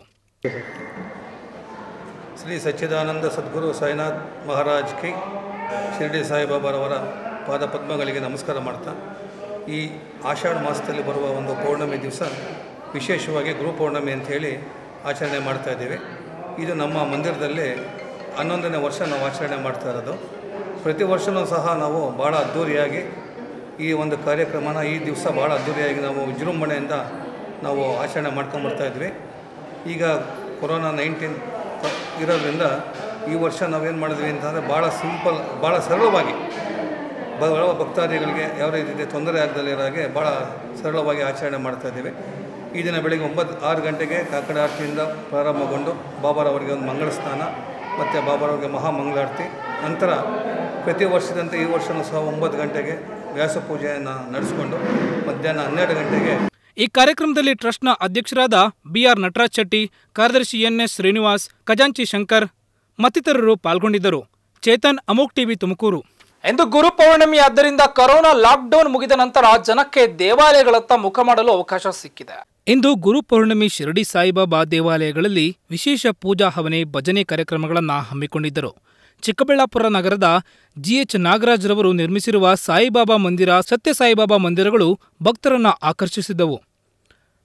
ಶ್ರೀ ಸಚ್ಚಿದಾನಂದ ಸದ್ಗುರು ಸಾಯಿನಾಥ್ ಮಹಾರಾಜ್ ಕಿ ಶಿರಡಿ ಸಾಯಿಬಾಬಾರವರ ಪಾದ ಪದ್ಮಗಳಿಗೆ ನಮಸ್ಕಾರ ಮಾಡ್ತಾ ಈ ಆಷಾಢ ಮಾಸದಲ್ಲಿ ಬರುವ ಒಂದು ಪೌರ್ಣಮಿ ದಿವಸ ವಿಶೇಷವಾಗಿ ಗುರು ಪೌರ್ಣಮಿ ಅಂಥೇಳಿ ಆಚರಣೆ ಮಾಡ್ತಾ ಇದ್ದೀವಿ ಇದು ನಮ್ಮ ಮಂದಿರದಲ್ಲಿ ಹನ್ನೊಂದನೇ ವರ್ಷ ನಾವು ಆಚರಣೆ ಮಾಡ್ತಾ ಇರೋದು ಪ್ರತಿ ವರ್ಷವೂ ಸಹ ನಾವು ಭಾಳ ಅದ್ಧೂರಿಯಾಗಿ ಈ ಒಂದು ಕಾರ್ಯಕ್ರಮನ ಈ ದಿವಸ ಭಾಳ ಅದ್ಧೂರಿಯಾಗಿ ನಾವು ವಿಜೃಂಭಣೆಯಿಂದ ನಾವು ಆಚರಣೆ ಮಾಡ್ಕೊಂಬರ್ತಾ ಇದ್ವಿ ಈಗ ಕೊರೋನಾ ನೈನ್ಟೀನ್ ಇರೋದ್ರಿಂದ ಈ ವರ್ಷ ನಾವೇನು ಮಾಡಿದ್ವಿ ಅಂತಂದರೆ ಭಾಳ ಸಿಂಪಲ್ ಭಾಳ ಸರಳವಾಗಿ ಬಡ ಭಕ್ತಾದಿಗಳಿಗೆ ಯಾವ ರೀತಿ ತೊಂದರೆ ಆಗದಲ್ಲೇ ಇರೋ ಹಾಗೆ ಭಾಳ ಸರಳವಾಗಿ ಆಚರಣೆ ಮಾಡ್ತಾ ಇದ್ದೀವಿ ಈ ದಿನ ಬೆಳಿಗ್ಗೆ ಒಂಬತ್ತು ಆರು ಗಂಟೆಗೆ ಕಾಕಡ ಆರತಿಯಿಂದ ಪ್ರಾರಂಭಗೊಂಡು ಬಾಬಾರವರಿಗೆ ಒಂದು ಮಂಗಳ ಸ್ನಾನ ಮತ್ತು ಬಾಬಾರವರಿಗೆ ಮಹಾಮಂಗಳಾರತಿ ನಂತರ ಪ್ರತಿ ವರ್ಷದಂತೆ ಈ ವರ್ಷವೂ ಸಹ ಒಂಬತ್ತು ಗಂಟೆಗೆ ವ್ಯಾಸ ಪೂಜೆಯನ್ನು ನಡೆಸಿಕೊಂಡು ಮಧ್ಯಾಹ್ನ ಹನ್ನೆರಡು ಗಂಟೆಗೆ ಈ ಕಾರ್ಯಕ್ರಮದಲ್ಲಿ ಟ್ರಸ್ಟ್ನ ಅಧ್ಯಕ್ಷರಾದ ಬಿಆರ್ ನಟರಾಜ್ ಶೆಟ್ಟಿ ಕಾರ್ಯದರ್ಶಿ ಎನ್ಎಸ್ ಶ್ರೀನಿವಾಸ್ ಖಜಾಂಚಿ ಶಂಕರ್ ಮತ್ತಿತರರು ಪಾಲ್ಗೊಂಡಿದ್ದರು ಚೇತನ್ ಅಮೋಕ್ ಟಿವಿ ತುಮಕೂರು ಎಂದು ಗುರು ಪೌರ್ಣಮಿ ಆದ್ದರಿಂದ ಕೊರೋನಾ ಲಾಕ್ಡೌನ್ ಮುಗಿದ ನಂತರ ಜನಕ್ಕೆ ದೇವಾಲಯಗಳತ್ತ ಮುಖ ಮಾಡಲು ಅವಕಾಶ ಸಿಕ್ಕಿದೆ ಇಂದು ಗುರು ಪೌರ್ಣಮಿ ಶಿರಡಿ ಸಾಯಿಬಾಬಾ ದೇವಾಲಯಗಳಲ್ಲಿ ವಿಶೇಷ ಪೂಜಾ ಹವನೆ ಭಜನೆ ಕಾರ್ಯಕ್ರಮಗಳನ್ನು ಹಮ್ಮಿಕೊಂಡಿದ್ದರು ಚಿಕ್ಕಬಳ್ಳಾಪುರ ನಗರದ ಜಿಎಚ್ ನಾಗರಾಜ್ರವರು ನಿರ್ಮಿಸಿರುವ ಸಾಯಿಬಾಬಾ ಮಂದಿರ ಸತ್ಯ ಸಾಯಿಬಾಬಾ ಮಂದಿರಗಳು ಭಕ್ತರನ್ನ ಆಕರ್ಷಿಸಿದ್ದವು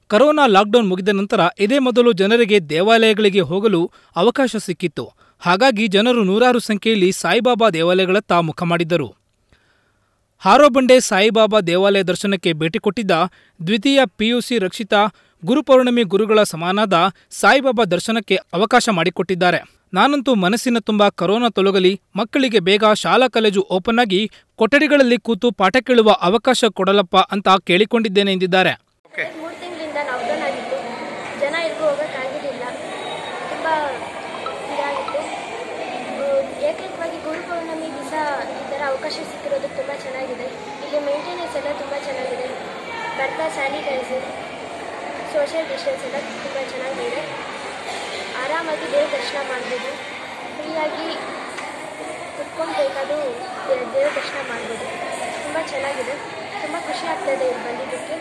ಕರೋನಾ ಲಾಕ್ಡೌನ್ ಮುಗಿದ ನಂತರ ಇದೇ ಮೊದಲು ಜನರಿಗೆ ದೇವಾಲಯಗಳಿಗೆ ಹೋಗಲು ಅವಕಾಶ ಸಿಕ್ಕಿತ್ತು ಹಾಗಾಗಿ ಜನರು ನೂರಾರು ಸಂಖ್ಯೆಯಲ್ಲಿ ಸಾಯಿಬಾಬಾ ದೇವಾಲಯಗಳತ್ತ ಮುಖ ಮಾಡಿದ್ದರು ಹಾರೋಬಂಡೆ ಸಾಯಿಬಾಬಾ ದೇವಾಲಯ ದರ್ಶನಕ್ಕೆ ಭೇಟಿ ಕೊಟ್ಟಿದ್ದ ದ್ವಿತೀಯ ಪಿಯುಸಿ ರಕ್ಷಿತಾ ಗುರುಪೌರ್ಣಮಿ ಗುರುಗಳ ಸಮಾನಾದ ಸಾಯಿಬಾಬಾ ದರ್ಶನಕ್ಕೆ ಅವಕಾಶ ಮಾಡಿಕೊಟ್ಟಿದ್ದಾರೆ ನಾನಂತೂ ಮನಸ್ಸಿನ ತುಂಬ ಕರೋನಾ ತೊಲಗಲಿ ಮಕ್ಕಳಿಗೆ ಬೇಗ ಶಾಲಾ ಕಾಲೇಜು ಓಪನ್ ಆಗಿ ಕೊಠಡಿಗಳಲ್ಲಿ ಕೂತು ಪಾಠ ಕೇಳುವ ಅವಕಾಶ ಕೊಡಲಪ್ಪ ಅಂತ ಕೇಳಿಕೊಂಡಿದ್ದೇನೆ ಎಂದಿದ್ದಾರೆ ಮೂರು ತಿಂಗಳಿಂದ ಲಾಕ್ಡೌನ್ ಆಗಿತ್ತು ಜನ ಎಲ್ಗೂ ಹೋಗೋಕ್ಕಾಗಿರಲಿಲ್ಲ ತುಂಬ ಇದಾಗಿತ್ತು ಅಹ್, ಏಕೈಕವಾಗಿ ಗುರು ಪೌರ್ಣಮಿ ದಿವಸ ಈ ಥರ ಅವಕಾಶ ಸಿಕ್ಕಿರೋದು ತುಂಬ ಚೆನ್ನಾಗಿದೆ ಇಲ್ಲಿ ಮೇಂಟೆನೆನ್ಸ್ ಎಲ್ಲ ತುಂಬ ಚೆನ್ನಾಗಿದೆ ಬರ್ತಾ ಸ್ಯಾನಿಟೈಸರ್ ಸೋಷಿಯಲ್ ಡಿಸ್ಟೆನ್ಸ್ ಎಲ್ಲ ತುಂಬ ಚೆನ್ನಾಗಿದೆ ಆರಾಮಾಗಿ ದೇವ್ರ ದರ್ಶನ ಮಾಡ್ಬೋದು ಫ್ರೀಯಾಗಿ ಕುತ್ಕೊಂಡು ಬೇಕಾದ್ರೂ ದೇ- ದೇವ್ರ ದರ್ಶನ ಮಾಡ್ಬೋದು ತುಂಬ ಚೆನ್ನಾಗಿದೆ ತುಂಬ ಖುಷಿ ಆಗ್ತಾಯಿದೆ ಇಲ್ಲಿ ಬಂದಿದ್ದಕ್ಕೆ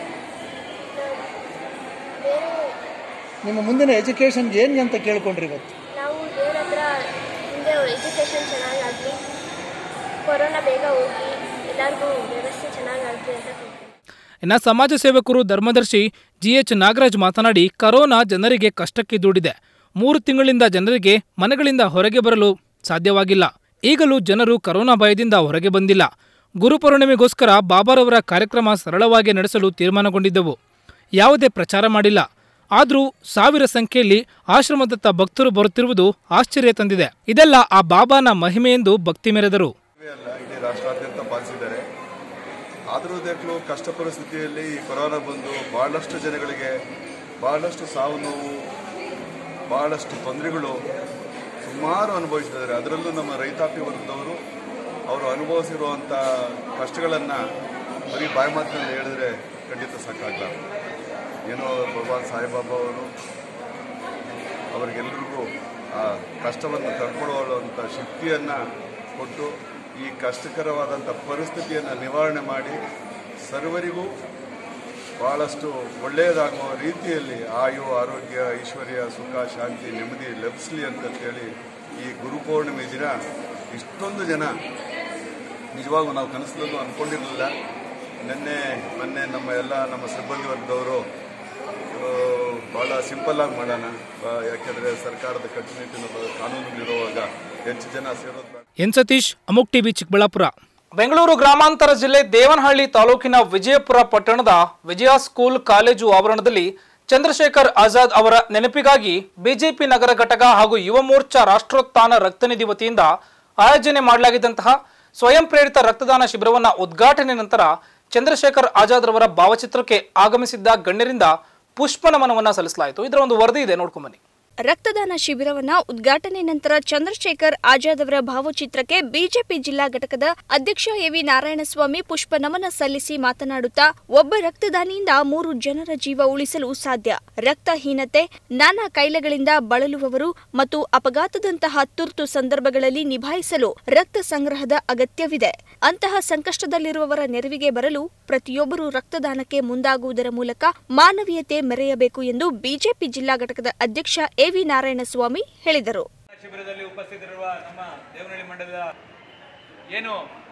ಬೇರೆ ನಿಮ್ಮ ಮುಂದಿನ ಎಜುಕೇಷನ್ಗೆ ಏನು ಅಂತ ಕೇಳ್ಕೊಂಡ್ರಿ ಇವತ್ತು ನಾವು ದೇವ್ರ ಹತ್ರ ಮುಂದೆ ಎಜುಕೇಷನ್ ಚೆನ್ನಾಗಾಗಲಿ ಕೊರೋನಾ ಬೇಗ ಹೋಗಿ ಎಲ್ಲರಿಗೂ ವ್ಯವಸ್ಥೆ ಚೆನ್ನಾಗಾಗಲಿ ಅಂತ ಕೇಳ್ತೀನಿ ಇನ್ನು ಸಮಾಜ ಸೇವಕರು ಧರ್ಮದರ್ಶಿ ಜಿಎಚ್ ನಾಗರಾಜ್ ಮಾತನಾಡಿ ಕರೋನಾ ಜನರಿಗೆ ಕಷ್ಟಕ್ಕೆ ದೂಡಿದೆ ಮೂರು ತಿಂಗಳಿಂದ ಜನರಿಗೆ ಮನೆಗಳಿಂದ ಹೊರಗೆ ಬರಲು ಸಾಧ್ಯವಾಗಿಲ್ಲ ಈಗಲೂ ಜನರು ಕರೋನಾ ಭಯದಿಂದ ಹೊರಗೆ ಬಂದಿಲ್ಲ ಗುರುಪೌರ್ಣಿಮೆಗೋಸ್ಕರ ಬಾಬಾರವರ ಕಾರ್ಯಕ್ರಮ ಸರಳವಾಗಿ ನಡೆಸಲು ತೀರ್ಮಾನಗೊಂಡಿದ್ದೆವು ಯಾವುದೇ ಪ್ರಚಾರ ಮಾಡಿಲ್ಲ ಆದರೂ ಸಾವಿರ ಸಂಖ್ಯೆಯಲ್ಲಿ ಆಶ್ರಮದತ್ತ ಭಕ್ತರು ಬರುತ್ತಿರುವುದು ಆಶ್ಚರ್ಯ ತಂದಿದೆ ಇದೆಲ್ಲ ಆ ಬಾಬಾನ ಮಹಿಮೆ ಎಂದು ಭಕ್ತಿ ಮೆರೆದರು ಅಲ್ಲ ಇಡೀ ರಾಷ್ಟ್ರಾದ್ಯಂತ ಪಾಲಿಸಿದ್ದಾರೆ ಆದರೂ ದೇಖಲು ಕಷ್ಟ ಪರಿಸ್ಥಿತಿಯಲ್ಲಿ ಈ ಕೊರೋನಾ ಬಂದು ಬಹಳಷ್ಟು ಜನಗಳಿಗೆ ಬಹಳಷ್ಟು ಸಾವು ನೋವು ಬಹಳಷ್ಟು ತೊಂದರೆಗಳು ಸುಮಾರು ಅನುಭವಿಸಿದ್ದಾರೆ ಅದರಲ್ಲೂ ನಮ್ಮ ರೈತಾಪಿ ವರ್ಗದವರು ಅವರು ಅನುಭವಿಸಿರುವಂಥ ಕಷ್ಟಗಳನ್ನು ಬರೀ ಬಾಯಿ ಮಾತಿನಲ್ಲಿ ಹೇಳಿದ್ರೆ ಖಂಡಿತ ಸಾಕಾಗಲ್ಲ ಏನೋ ಭಗವಾನ್ ಸಾಯಿಬಾಬಾ ಅವರು ಅವರಿಗೆಲ್ಲರಿಗೂ ಆ ಕಷ್ಟವನ್ನು ತಡ್ಕೊಳ್ಳುವಂಥ ಶಕ್ತಿಯನ್ನು ಕೊಟ್ಟು ಈ ಕಷ್ಟಕರವಾದಂಥ ಪರಿಸ್ಥಿತಿಯನ್ನು ನಿವಾರಣೆ ಮಾಡಿ ಸರ್ವರಿಗೂ ಭಾಳಷ್ಟು ಒಳ್ಳೆಯದಾಗುವ ರೀತಿಯಲ್ಲಿ ಆಯು ಆರೋಗ್ಯ ಐಶ್ವರ್ಯ ಸುಖ ಶಾಂತಿ ನೆಮ್ಮದಿ ಲಭಿಸಲಿ ಅಂತೇಳಿ ಈ ಗುರುಪೌರ್ಣಿಮೆ ದಿನ ಇಷ್ಟೊಂದು ಜನ ನಿಜವಾಗೂ ನಾವು ಕನಸಲ್ಲೂ ಅಂದ್ಕೊಂಡಿರಲಿಲ್ಲ ನಿನ್ನೆ ಮೊನ್ನೆ ನಮ್ಮ ಎಲ್ಲ ನಮ್ಮ ಸಿಬ್ಬಂದಿ ವರ್ಗದವರು ಆ, ಭಾಳ ಸಿಂಪಲ್ ಆಗಿ ಮಾಡೋಣ ಆ, ಯಾಕೆಂದರೆ ಸರ್ಕಾರದ ಕಟ್ಟುನಿಟ್ಟಿನ ಬ- ಕಾನೂನುಗಳಿರುವಾಗ ಹೆಚ್ಚು ಜನ ಸೇರೋದು ಬೇಡ. ಎನ್ ಸತೀಶ್ ಅಮುಕ್ ಟಿವಿ ಚಿಕ್ಕಬಳ್ಳಾಪುರ ಬೆಂಗಳೂರು ಗ್ರಾಮಾಂತರ ಜಿಲ್ಲೆ ದೇವನಹಳ್ಳಿ ತಾಲೂಕಿನ ವಿಜಯಪುರ ಪಟ್ಟಣದ ವಿಜಯ ಸ್ಕೂಲ್ ಕಾಲೇಜು ಆವರಣದಲ್ಲಿ ಚಂದ್ರಶೇಖರ್ ಆಜಾದ್ ಅವರ ನೆನಪಿಗಾಗಿ ಬಿಜೆಪಿ ನಗರ ಘಟಕ ಹಾಗೂ ಯುವ ಮೋರ್ಚಾ ರಾಷ್ಟ್ರೋತ್ಥಾನ ರಕ್ತನಿಧಿ ವತಿಯಿಂದ ಆಯೋಜನೆ ಮಾಡಲಾಗಿದ್ದಂತಹ ಸ್ವಯಂ ಪ್ರೇರಿತ ರಕ್ತದಾನ ಶಿಬಿರವನ್ನ ಉದ್ಘಾಟನೆ ನಂತರ ಚಂದ್ರಶೇಖರ್ ಆಜಾದ್ ರವರ ಭಾವಚಿತ್ರಕ್ಕೆ ಆಗಮಿಸಿದ್ದ ಗಣ್ಯರಿಂದ ಪುಷ್ಪ ನಮನವನ್ನ ಸಲ್ಲಿಸಲಾಯಿತು ಇದರ ಒಂದು ವರದಿ ಇದೆ ನೋಡ್ಕೊಂಬನ್ನಿ ರಕ್ತದಾನ ಶಿಬಿರವನ್ನ ಉದ್ಘಾಟನೆ ನಂತರ ಚಂದ್ರಶೇಖರ್ ಆಜಾದ್ ಅವರ ಭಾವಚಿತ್ರಕ್ಕೆ ಬಿಜೆಪಿ ಜಿಲ್ಲಾ ಘಟಕದ ಅಧ್ಯಕ್ಷ ಎವಿ ನಾರಾಯಣಸ್ವಾಮಿ ಪುಷ್ಪ ನಮನ ಸಲ್ಲಿಸಿ ಮಾತನಾಡುತ್ತಾ ಒಬ್ಬ ರಕ್ತದಾನಿಯಿಂದ ಮೂರು ಜನರ ಜೀವ ಉಳಿಸಲು ಸಾಧ್ಯ ರಕ್ತಹೀನತೆ ನಾನಾ ಕಾಯಿಲೆಗಳಿಂದ ಬಳಲುವವರು ಮತ್ತು ಅಪಘಾತದಂತಹ ತುರ್ತು ಸಂದರ್ಭಗಳಲ್ಲಿ ನಿಭಾಯಿಸಲು ರಕ್ತ ಸಂಗ್ರಹದ ಅಗತ್ಯವಿದೆ ಅಂತಹ ಸಂಕಷ್ಟದಲ್ಲಿರುವವರ ನೆರವಿಗೆ ಬರಲು ಪ್ರತಿಯೊಬ್ಬರೂ ರಕ್ತದಾನಕ್ಕೆ ಮುಂದಾಗುವುದರ ಮೂಲಕ ಮಾನವೀಯತೆ ಮೆರೆಯಬೇಕು ಎಂದು ಬಿಜೆಪಿ ಜಿಲ್ಲಾ ಘಟಕದ ಅಧ್ಯಕ್ಷ ಎವಿ ನಾರಾಯಣಸ್ವಾಮಿ ಹೇಳಿದರು ಶಿಬಿರದಲ್ಲಿ ಉಪಸ್ಥಿತರಿರುವ ನಮ್ಮ ದೇವನಹಳ್ಳಿ ಮಂಡಲದ ಏನು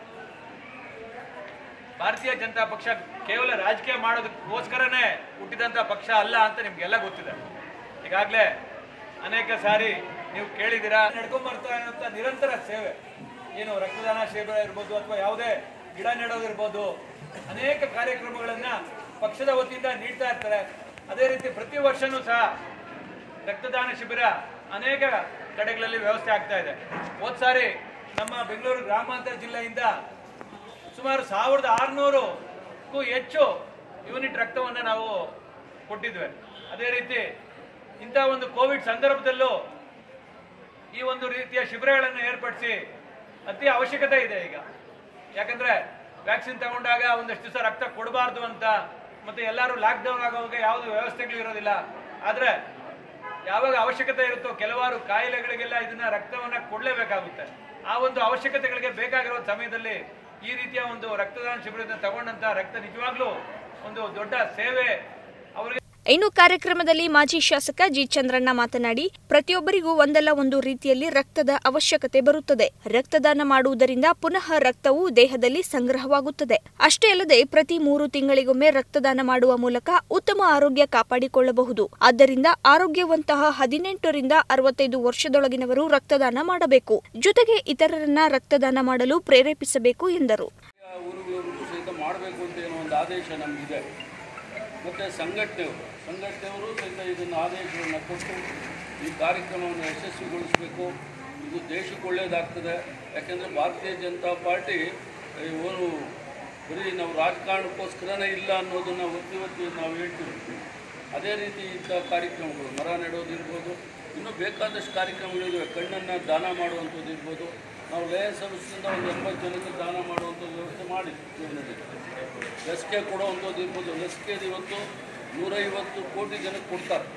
ಭಾರತೀಯ ಜನತಾ ಪಕ್ಷ ಕೇವಲ ರಾಜಕೀಯ ಮಾಡೋದಕ್ಕೋಸ್ಕರನೇ ಹುಟ್ಟಿದಂಥ ಪಕ್ಷ ಅಲ್ಲ ಅಂತ ನಿಮ್ಗೆಲ್ಲ ಗೊತ್ತಿದೆ ಈಗಾಗಲೇ ಅನೇಕ ಸಾರಿ ನೀವು ಕೇಳಿದ್ದೀರಾ ನಡ್ಕೊಂಬರ್ತಾ ಇರುವಂಥ ನಿರಂತರ ಸೇವೆ ಏನು ರಕ್ತದಾನ ಶಿಬಿರ ಇರ್ಬೋದು ಅಥವಾ ಯಾವುದೇ ಗಿಡ ನೆಡೋದಿರ್ಬೋದು ಅನೇಕ ಕಾರ್ಯಕ್ರಮಗಳನ್ನು ಪಕ್ಷದ ವತಿಯಿಂದ ನೀಡ್ತಾ ಇರ್ತಾರೆ ಅದೇ ರೀತಿ ಪ್ರತಿ ವರ್ಷನೂ ಸಹ ರಕ್ತದಾನ ಶಿಬಿರ ಅನೇಕ ಕಡೆಗಳಲ್ಲಿ ವ್ಯವಸ್ಥೆ ಆಗ್ತಾ ಇದೆ ಹೋದ್ ಸಾರಿ ನಮ್ಮ ಬೆಂಗಳೂರು ಗ್ರಾಮಾಂತರ ಜಿಲ್ಲೆಯಿಂದ ಸುಮಾರು ಸಾವಿರದ ಆರುನೂರಕ್ಕೂ ಹೆಚ್ಚು ಯೂನಿಟ್ ರಕ್ತವನ್ನು ನಾವು ಕೊಟ್ಟಿದ್ವಿ ಅದೇ ರೀತಿ ಇಂಥ ಒಂದು ಕೋವಿಡ್ ಸಂದರ್ಭದಲ್ಲೂ ಈ ಒಂದು ರೀತಿಯ ಶಿಬಿರಗಳನ್ನು ಏರ್ಪಡಿಸಿ ಅತಿ ಅವಶ್ಯಕತೆ ಇದೆ ಈಗ ಯಾಕಂದ್ರೆ ವ್ಯಾಕ್ಸಿನ್ ತಗೊಂಡಾಗ ಒಂದಷ್ಟು ದಿವಸ ರಕ್ತ ಕೊಡಬಾರ್ದು ಅಂತ ಮತ್ತೆ ಎಲ್ಲರೂ ಲಾಕ್ಡೌನ್ ಆಗೋವಾಗ ಯಾವುದು ವ್ಯವಸ್ಥೆಗಳು ಇರೋದಿಲ್ಲ ಆದ್ರೆ ಯಾವಾಗ ಅವಶ್ಯಕತೆ ಇರುತ್ತೋ ಕೆಲವಾರು ಕಾಯಿಲೆಗಳಿಗೆಲ್ಲ ಇದನ್ನ ರಕ್ತವನ್ನ ಕೊಡಲೇಬೇಕಾಗುತ್ತೆ ಆ ಒಂದು ಅವಶ್ಯಕತೆಗಳಿಗೆ ಬೇಕಾಗಿರೋ ಸಮಯದಲ್ಲಿ ಈ ರೀತಿಯ ಒಂದು ರಕ್ತದಾನ ಶಿಬಿರದಿಂದ ತಗೊಂಡಂತ ರಕ್ತ ನಿಜವಾಗ್ಲೂ ಒಂದು ದೊಡ್ಡ ಸೇವೆ ಅವರಿಗೆ ಇನ್ನು ಕಾರ್ಯಕ್ರಮದಲ್ಲಿ ಮಾಜಿ ಶಾಸಕ ಜಿ ಚಂದ್ರಣ್ಣ ಮಾತನಾಡಿ ಪ್ರತಿಯೊಬ್ಬರಿಗೂ ಒಂದಲ್ಲ ಒಂದು ರೀತಿಯಲ್ಲಿ ರಕ್ತದ ಅವಶ್ಯಕತೆ ಬರುತ್ತದೆ ರಕ್ತದಾನ ಮಾಡುವುದರಿಂದ ಪುನಃ ರಕ್ತವು ದೇಹದಲ್ಲಿ ಸಂಗ್ರಹವಾಗುತ್ತದೆ ಅಷ್ಟೇ ಅಲ್ಲದೆ ಪ್ರತಿ ಮೂರು ತಿಂಗಳಿಗೊಮ್ಮೆ ರಕ್ತದಾನ ಮಾಡುವ ಮೂಲಕ ಉತ್ತಮ ಆರೋಗ್ಯ ಕಾಪಾಡಿಕೊಳ್ಳಬಹುದು ಆದ್ದರಿಂದ ಆರೋಗ್ಯವಂತಹ ಹದಿನೆಂಟರಿಂದ ಅರವತ್ತೈದು ವರ್ಷದೊಳಗಿನವರು ರಕ್ತದಾನ ಮಾಡಬೇಕು ಜೊತೆಗೆ ಇತರರನ್ನ ರಕ್ತದಾನ ಮಾಡಲು ಪ್ರೇರೇಪಿಸಬೇಕು ಎಂದರು ಊರುಗಳವರೆಗೂ ಸಹಿತ ಮಾಡಬೇಕು ಅಂತ ಏನೋ ಒಂದು ಆದೇಶ ನಮಗಿದೆ ಮತ್ತು ಸಂಘಟನೆಯವರು ಸಂಘಟನೆಯವರು ಸಹಿತ ಇದನ್ನು ಆದೇಶವನ್ನು ಕೊಟ್ಟು ಈ ಕಾರ್ಯಕ್ರಮವನ್ನು ಯಶಸ್ವಿಗೊಳಿಸಬೇಕು ಇದು ದೇಶಕ್ಕೆ ಒಳ್ಳೆಯದಾಗ್ತದೆ ಯಾಕೆಂದರೆ ಭಾರತೀಯ ಜನತಾ ಪಾರ್ಟಿ ಇವರು ಬರೀ ನಾವು ರಾಜಕಾರಣಕ್ಕೋಸ್ಕರನೇ ಇಲ್ಲ ಅನ್ನೋದನ್ನು ಒತ್ತಿ ಒತ್ತಿ ನಾವು ಹೇಳ್ತೀವಿ ಅದೇ ರೀತಿ ಇಂಥ ಕಾರ್ಯಕ್ರಮಗಳು ಮರ ನೆಡೋದಿರ್ಬೋದು ಇನ್ನೂ ಬೇಕಾದಷ್ಟು ಕಾರ್ಯಕ್ರಮಗಳಿವೆ ಕಣ್ಣನ್ನು ದಾನ ಮಾಡುವಂಥದ್ದು ಇರ್ಬೋದು ನಾವು ಲಯ ಸಂಸ್ಥೆಯಿಂದ ಒಂದು ಎಂಬತ್ತು ಜನಕ್ಕೆ ದಾನ ಮಾಡುವಂಥ ವ್ಯವಸ್ಥೆ ಮಾಡಿ ಜೀವನದಲ್ಲಿ ಲಸಿಕೆ ಕೊಡುವಂಥದ್ದು ಇರ್ಬೋದು ಲಸಿಕೆ ಇವತ್ತು ನೂರೈವತ್ತು ಕೋಟಿ ಜನಕ್ಕೆ ಕೊಡ್ತಾರೆ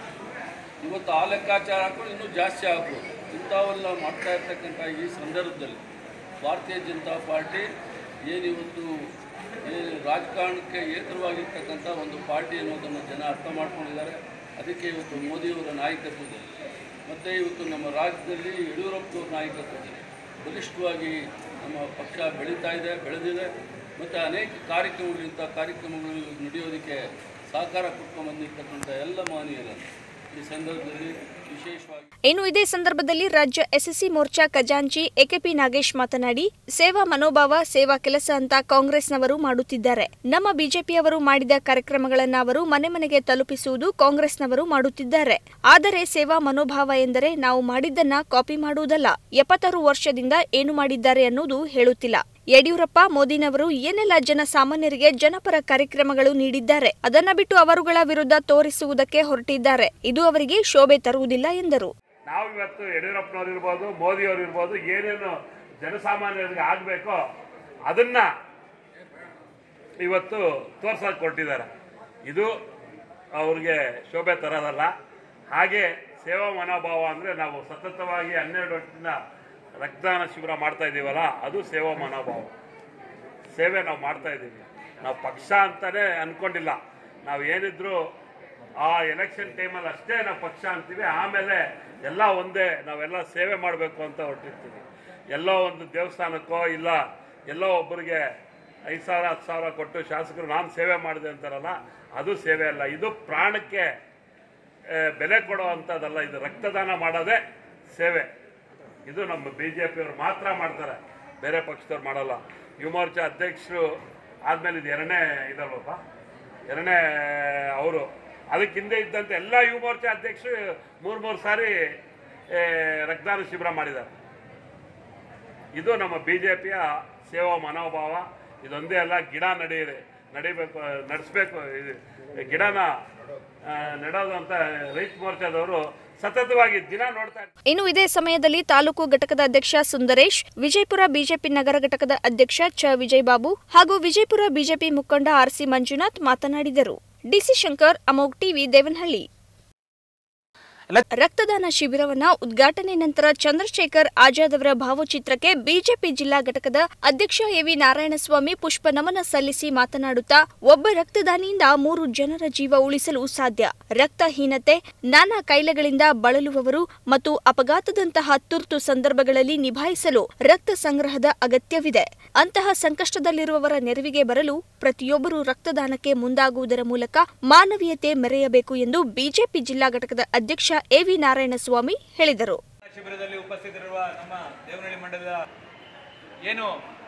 ಇವತ್ತು ಆ ಲೆಕ್ಕಾಚಾರ ಹಾಕೊಂಡು ಇನ್ನೂ ಜಾಸ್ತಿ ಆಗ್ಬೋದು ಇಂಥವೆಲ್ಲ ಮಾಡ್ತಾ ಇರ್ತಕ್ಕಂಥ ಈ ಸಂದರ್ಭದಲ್ಲಿ ಭಾರತೀಯ ಜನತಾ ಪಾರ್ಟಿ ಏನಿವತ್ತು ಏನು ರಾಜಕಾರಣಕ್ಕೆ ಏತರವಾಗಿರ್ತಕ್ಕಂಥ ಒಂದು ಪಾರ್ಟಿ ಅನ್ನೋದನ್ನು ಜನ ಅರ್ಥ ಮಾಡ್ಕೊಂಡಿದ್ದಾರೆ ಅದಕ್ಕೆ ಇವತ್ತು ಮೋದಿಯವರ ನಾಯಕತ್ವದಲ್ಲಿ ಮತ್ತು ಇವತ್ತು ನಮ್ಮ ರಾಜ್ಯದಲ್ಲಿ ಯಡಿಯೂರಪ್ಪನವ್ರ ನಾಯಕತ್ವದಲ್ಲಿ ಬಲಿಷ್ಠವಾಗಿ ನಮ್ಮ ಪಕ್ಷ ಬೆಳೀತಾ ಇದೆ ಬೆಳೆದಿದೆ ಮತ್ತು ಅನೇಕ ಕಾರ್ಯಕ್ರಮಗಳು ಇಂಥ ಕಾರ್ಯಕ್ರಮಗಳು ನಡೆಯೋದಕ್ಕೆ ಸಹಕಾರ ಕೊಟ್ಕೊಂಡು ಬಂದಿರ್ತಕ್ಕಂಥ ಎಲ್ಲ ಮಾನವೀಯರನ್ನು ಈ ಸಂದರ್ಭದಲ್ಲಿ ವಿಶೇಷವಾಗಿ ಇನ್ನು ಇದೇ ಸಂದರ್ಭದಲ್ಲಿ ರಾಜ್ಯ ಎಸ್ಎಸ್ಸಿ ಮೋರ್ಚಾ ಖಜಾಂಚಿ ಎಕೆಪಿ ನಾಗೇಶ್ ಮಾತನಾಡಿ ಸೇವಾ ಮನೋಭಾವ ಸೇವಾ ಕೆಲಸ ಅಂತ ಕಾಂಗ್ರೆಸ್ನವರು ಮಾಡುತ್ತಿದ್ದಾರೆ ನಮ್ಮ ಬಿಜೆಪಿಯವರು ಮಾಡಿದ ಕಾರ್ಯಕ್ರಮಗಳನ್ನ ಅವರು ಮನೆ ಮನೆಗೆ ತಲುಪಿಸುವುದು ಕಾಂಗ್ರೆಸ್ನವರು ಮಾಡುತ್ತಿದ್ದಾರೆ ಆದರೆ ಸೇವಾ ಮನೋಭಾವ ಎಂದರೆ ನಾವು ಮಾಡಿದ್ದನ್ನ ಕಾಪಿ ಮಾಡುವುದಲ್ಲ ಎಪ್ಪತ್ತಾರು ವರ್ಷದಿಂದ ಏನು ಮಾಡಿದ್ದಾರೆ ಅನ್ನೋದು ಹೇಳುತ್ತಿಲ್ಲ ಯಡಿಯೂರಪ್ಪ ಮೋದಿನವರು ಏನೆಲ್ಲ ಜನಸಾಮಾನ್ಯರಿಗೆ ಜನಪರ ಕಾರ್ಯಕ್ರಮಗಳು ನೀಡಿದ್ದಾರೆ ಅದನ್ನ ಬಿಟ್ಟು ಅವರುಗಳ ವಿರುದ್ಧ ತೋರಿಸುವುದಕ್ಕೆ ಹೊರಟಿದ್ದಾರೆ ಇದು ಅವರಿಗೆ ಶೋಭೆ ತರುವುದಿಲ್ಲ ಎಂದರು ನಾವು ಇವತ್ತು ಯಡಿಯೂರಪ್ಪನವ್ರು ಇರ್ಬೋದು ಮೋದಿಯವರು ಇರ್ಬೋದು ಏನೇನು ಜನಸಾಮಾನ್ಯರಿಗೆ ಆಗಬೇಕೋ ಅದನ್ನ ಇವತ್ತು ತೋರ್ಸಕ್ಕೆ ಕೊಟ್ಟಿದ್ದಾರೆ ಇದು ಅವ್ರಿಗೆ ಶೋಭೆ ತರೋದಲ್ಲ ಹಾಗೆ ಸೇವಾ ಮನೋಭಾವ ಅಂದರೆ ನಾವು ಸತತವಾಗಿ ಹನ್ನೆರಡು ವರ್ಷದಿಂದ ರಕ್ತದಾನ ಶಿಬಿರ ಮಾಡ್ತಾ ಇದ್ದೀವಲ್ಲ ಅದು ಸೇವಾ ಮನೋಭಾವ ಸೇವೆ ನಾವು ಮಾಡ್ತಾ ಇದ್ದೀವಿ ನಾವು ಪಕ್ಷ ಅಂತಾನೆ ಅನ್ಕೊಂಡಿಲ್ಲ ನಾವು ಏನಿದ್ರು ಆ ಎಲೆಕ್ಷನ್ ಟೈಮಲ್ಲಿ ಅಷ್ಟೇ ನಾವು ಪಕ್ಷ ಅಂತೀವಿ ಆಮೇಲೆ ಎಲ್ಲ ಒಂದೇ ನಾವೆಲ್ಲ ಸೇವೆ ಮಾಡಬೇಕು ಅಂತ ಹೊರಟಿರ್ತೀವಿ ಎಲ್ಲೋ ಒಂದು ದೇವಸ್ಥಾನಕ್ಕೋ ಇಲ್ಲ ಎಲ್ಲೋ ಒಬ್ಬರಿಗೆ ಐದು ಸಾವಿರ ಹತ್ತು ಸಾವಿರ ಕೊಟ್ಟು ಶಾಸಕರು ನಾನು ಸೇವೆ ಮಾಡಿದೆ ಅಂತಾರಲ್ಲ ಅದು ಸೇವೆ ಅಲ್ಲ ಇದು ಪ್ರಾಣಕ್ಕೆ ಆ, ಬೆಲೆ ಕೊಡೋ ಅಂಥದ್ದಲ್ಲ ಇದು ರಕ್ತದಾನ ಮಾಡೋದೇ ಸೇವೆ ಇದು ನಮ್ಮ ಬಿ ಜೆ ಪಿಯವರು ಮಾತ್ರ ಮಾಡ್ತಾರೆ ಬೇರೆ ಪಕ್ಷದವ್ರು ಮಾಡಲ್ಲ ಯುವ ಮೋರ್ಚಾ ಅಧ್ಯಕ್ಷರು ಆದಮೇಲೆ ಇದು ಎರಡನೇ ಇದಲ್ವಪ್ಪ ಎರಡನೇ ಅವರು ಅದಕ್ಕೆ ಹಿಂದೆ ಇದ್ದಂತೆ ಎಲ್ಲ ಯುವ ಮೋರ್ಚಾ ಅಧ್ಯಕ್ಷರು ಮೂರು ಮೂರು ಸಾರಿ ಆ, ರಕ್ತದಾನ ಶಿಬಿರ ಮಾಡಿದ್ದಾರೆ ಇದು ನಮ್ಮ ಬಿ ಜೆ ಪಿಯ ಸೇವಾ ಮನೋಭಾವ ಇದೊಂದೇ ಅಲ್ಲ ಗಿಡ ನಡೆಯಿದೆ ನಡಿಬೇಕು ನಡೆಸ್ಬೇಕು ಇದು ಗಿಡನ ಆ, ನೆಡೋದು ಅಂತ ರೈತ ಮೋರ್ಚಾದವರು ಸತತವಾಗಿ ದಿನ ನೋಡ್ತಾ ಇರ್ತಾರೆ. ಇನ್ನು ಇದೇ ಸಮಯದಲ್ಲಿ ತಾಲೂಕು ಘಟಕದ ಅಧ್ಯಕ್ಷ ಸುಂದರೇಶ್ ವಿಜಯಪುರ ಬಿಜೆಪಿ ನಗರ ಘಟಕದ ಅಧ್ಯಕ್ಷ ಚ ವಿಜಯಬಾಬು ಹಾಗೂ ವಿಜಯಪುರ ಬಿಜೆಪಿ ಮುಖಂಡ ಆರ್ಸಿ ಮಂಜುನಾಥ್ ಮಾತನಾಡಿದರು ಡಿಸಿ ಶಂಕರ್ ಅಮೋಗ್ ಟಿವಿ ದೇವನಹಳ್ಳಿ ರಕ್ತದಾನ ಶಿಬಿರವನ್ನ ಉದ್ಘಾಟನೆ ನಂತರ ಚಂದ್ರಶೇಖರ್ ಆಜಾದ್ ಅವರ ಭಾವಚಿತ್ರಕ್ಕೆ ಬಿಜೆಪಿ ಜಿಲ್ಲಾ ಘಟಕದ ಅಧ್ಯಕ್ಷ ಎವಿ ನಾರಾಯಣಸ್ವಾಮಿ ಪುಷ್ಪ ನಮನ ಸಲ್ಲಿಸಿ ಮಾತನಾಡುತ್ತಾ ಒಬ್ಬ ರಕ್ತದಾನಿಯಿಂದ ಮೂರು ಜನರ ಜೀವ ಉಳಿಸಲು ಸಾಧ್ಯ ರಕ್ತಹೀನತೆ ನಾನಾ ಕಾಯಿಲೆಗಳಿಂದ ಬಳಲುವವರು ಮತ್ತು ಅಪಘಾತದಂತಹ ತುರ್ತು ಸಂದರ್ಭಗಳಲ್ಲಿ ನಿಭಾಯಿಸಲು ರಕ್ತ ಸಂಗ್ರಹದ ಅಗತ್ಯವಿದೆ ಅಂತಹ ಸಂಕಷ್ಟದಲ್ಲಿರುವವರ ನೆರವಿಗೆ ಬರಲು ಪ್ರತಿಯೊಬ್ಬರೂ ರಕ್ತದಾನಕ್ಕೆ ಮುಂದಾಗುವುದರ ಮೂಲಕ ಮಾನವೀಯತೆ ಮೆರೆಯಬೇಕು ಎಂದು ಬಿಜೆಪಿ ಜಿಲ್ಲಾ ಘಟಕದ ಅಧ್ಯಕ್ಷ ಎವಿ ನಾರಾಯಣಸ್ವಾಮಿ ಹೇಳಿದರು ಶಿಬಿರದಲ್ಲಿ ಉಪಸ್ಥಿತರಿರುವ ನಮ್ಮ ದೇವನಹಳ್ಳಿ ಮಂಡಲದ ಏನು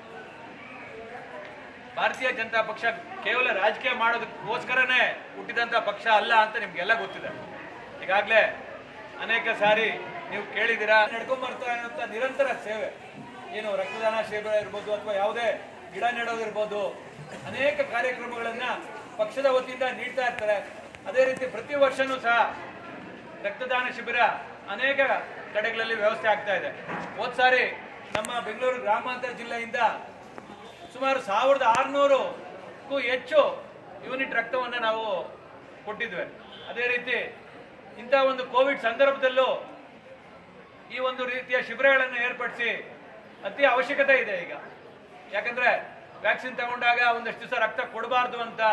ಭಾರತೀಯ ಜನತಾ ಪಕ್ಷ ಕೇವಲ ರಾಜಕೀಯ ಮಾಡೋದಕ್ಕೋಸ್ಕರನೇ ಹುಟ್ಟಿದಂಥ ಪಕ್ಷ ಅಲ್ಲ ಅಂತ ನಿಮ್ಗೆಲ್ಲ ಗೊತ್ತಿದೆ ಈಗಾಗಲೇ ಅನೇಕ ಸಾರಿ ನೀವು ಕೇಳಿದ್ದೀರಾ ನಡ್ಕೊಂಡ್ ಬರ್ತಾ ಇರೋಂಥ ನಿರಂತರ ಸೇವೆ ಏನು ರಕ್ತದಾನ ಶಿಬಿರ ಇರ್ಬೋದು ಅಥವಾ ಯಾವುದೇ ಗಿಡ ನೆಡೋದಿರ್ಬೋದು ಅನೇಕ ಕಾರ್ಯಕ್ರಮಗಳನ್ನ ಪಕ್ಷದ ವತಿಯಿಂದ ನೀಡ್ತಾ ಇರ್ತಾರೆ ಅದೇ ರೀತಿ ಪ್ರತಿ ವರ್ಷನೂ ಸಹ ರಕ್ತದಾನ ಶಿಬಿರ ಅನೇಕ ಕಡೆಗಳಲ್ಲಿ ವ್ಯವಸ್ಥೆ ಆಗ್ತಾ ಇದೆ ಹೋದ್ ಸಾರಿ ನಮ್ಮ ಬೆಂಗಳೂರು ಗ್ರಾಮಾಂತರ ಜಿಲ್ಲೆಯಿಂದ ಸುಮಾರು ಸಾವಿರದ ಆರುನೂರಕ್ಕೂ ಹೆಚ್ಚು ಯೂನಿಟ್ ರಕ್ತವನ್ನು ನಾವು ಕೊಟ್ಟಿದ್ವಿ ಅದೇ ರೀತಿ ಇಂಥ ಒಂದು ಕೋವಿಡ್ ಸಂದರ್ಭದಲ್ಲೂ ಈ ಒಂದು ರೀತಿಯ ಶಿಬಿರಗಳನ್ನು ಏರ್ಪಡಿಸಿ ಅತಿ ಅವಶ್ಯಕತೆ ಇದೆ ಈಗ ಯಾಕಂದ್ರೆ ವ್ಯಾಕ್ಸಿನ್ ತಗೊಂಡಾಗ ಒಂದಷ್ಟು ದಿವಸ ರಕ್ತ ಕೊಡಬಾರ್ದು ಅಂತ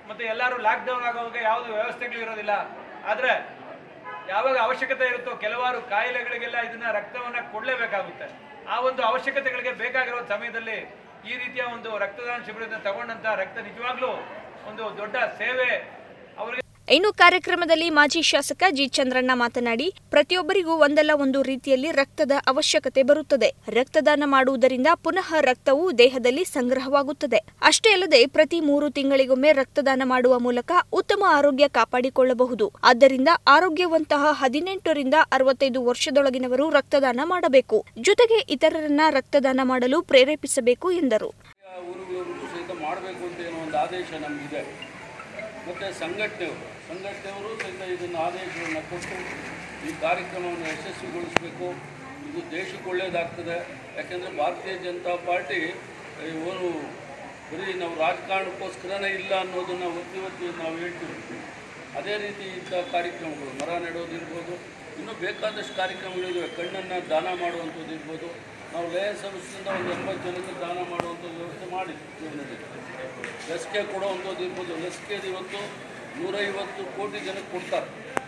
ಮತ್ತೆ ಎಲ್ಲರೂ ಲಾಕ್ಡೌನ್ ಆಗೋವಾಗ ಯಾವುದು ವ್ಯವಸ್ಥೆಗಳು ಇರೋದಿಲ್ಲ ಆದ್ರೆ ಯಾವಾಗ ಅವಶ್ಯಕತೆ ಇರುತ್ತೋ ಕೆಲವಾರು ಕಾಯಿಲೆಗಳಿಗೆಲ್ಲ ಇದನ್ನ ರಕ್ತವನ್ನ ಕೊಡ್ಲೇಬೇಕಾಗುತ್ತೆ ಆ ಒಂದು ಅವಶ್ಯಕತೆಗಳಿಗೆ ಬೇಕಾಗಿರೋ ಸಮಯದಲ್ಲಿ ಈ ರೀತಿಯ ಒಂದು ರಕ್ತದಾನ ಶಿಬಿರದಿಂದ ತಗೊಂಡಂತ ರಕ್ತ ನಿಜವಾಗ್ಲೂ ಒಂದು ದೊಡ್ಡ ಸೇವೆ ಅವರಿಗೆ ಇನ್ನು ಕಾರ್ಯಕ್ರಮದಲ್ಲಿ ಮಾಜಿ ಶಾಸಕ ಜಿ ಚಂದ್ರಣ್ಣ ಮಾತನಾಡಿ ಪ್ರತಿಯೊಬ್ಬರಿಗೂ ಒಂದಲ್ಲ ಒಂದು ರೀತಿಯಲ್ಲಿ ರಕ್ತದ ಅವಶ್ಯಕತೆ ಬರುತ್ತದೆ ರಕ್ತದಾನ ಮಾಡುವುದರಿಂದ ಪುನಃ ರಕ್ತವು ದೇಹದಲ್ಲಿ ಸಂಗ್ರಹವಾಗುತ್ತದೆ ಅಷ್ಟೇ ಅಲ್ಲದೆ ಪ್ರತಿ ಮೂರು ತಿಂಗಳಿಗೊಮ್ಮೆ ರಕ್ತದಾನ ಮಾಡುವ ಮೂಲಕ ಉತ್ತಮ ಆರೋಗ್ಯ ಕಾಪಾಡಿಕೊಳ್ಳಬಹುದು ಆದ್ದರಿಂದ ಆರೋಗ್ಯವಂತಹ ಹದಿನೆಂಟರಿಂದ ಅರವತ್ತೈದು ವರ್ಷದೊಳಗಿನವರು ರಕ್ತದಾನ ಮಾಡಬೇಕು ಜೊತೆಗೆ ಇತರರನ್ನ ರಕ್ತದಾನ ಮಾಡಲು ಪ್ರೇರೇಪಿಸಬೇಕು ಎಂದರು ಊರುಗಳಿಗೂ ಸಹಿತ ಮಾಡಬೇಕು ಅಂತ ಏನೋ ಒಂದು ಆದೇಶ ನಮಗಿದೆ ಮತ್ತು ಸಂಘಟನೆಯವರು ಸಂಘಟನೆಯವರು ಸಹಿತ ಇದನ್ನು ಆದೇಶವನ್ನು ಕೊಟ್ಟು ಈ ಕಾರ್ಯಕ್ರಮವನ್ನು ಯಶಸ್ವಿಗೊಳಿಸಬೇಕು ಇದು ದೇಶಕ್ಕೆ ಒಳ್ಳೆಯದಾಗ್ತದೆ ಯಾಕೆಂದರೆ ಭಾರತೀಯ ಜನತಾ ಪಾರ್ಟಿ ಇವರು ಬರೀ ನಾವು ರಾಜಕಾರಣಕ್ಕೋಸ್ಕರನೇ ಇಲ್ಲ ಅನ್ನೋದನ್ನು ಒತ್ತಿ ಒತ್ತಿ ನಾವು ಹೇಳ್ತೀವಿ ಅದೇ ರೀತಿ ಇಂಥ ಕಾರ್ಯಕ್ರಮಗಳು ಮರ ನೆಡೋದಿರ್ಬೋದು ಇನ್ನೂ ಬೇಕಾದಷ್ಟು ಕಾರ್ಯಕ್ರಮಗಳಿವೆ ಕಣ್ಣನ್ನು ದಾನ ಮಾಡುವಂಥದ್ದು ಇರ್ಬೋದು ನಾವು ಲಯ ಸಂಸ್ಥೆಯಿಂದ ಒಂದು ಎಂಬತ್ತು ಜನಕ್ಕೆ ದಾನ ಮಾಡುವಂಥ ವ್ಯವಸ್ಥೆ ಮಾಡಿದ್ವಿ ಜೀವನದಲ್ಲಿ ಲಸಿಕೆ ಕೊಡುವಂಥದ್ದು ಇರ್ಬೋದು ಲಸಿಕೆದು ಇವತ್ತು ನೂರೈವತ್ತು ಕೋಟಿ ಜನಕ್ಕೆ ಕೊಡ್ತಾರೆ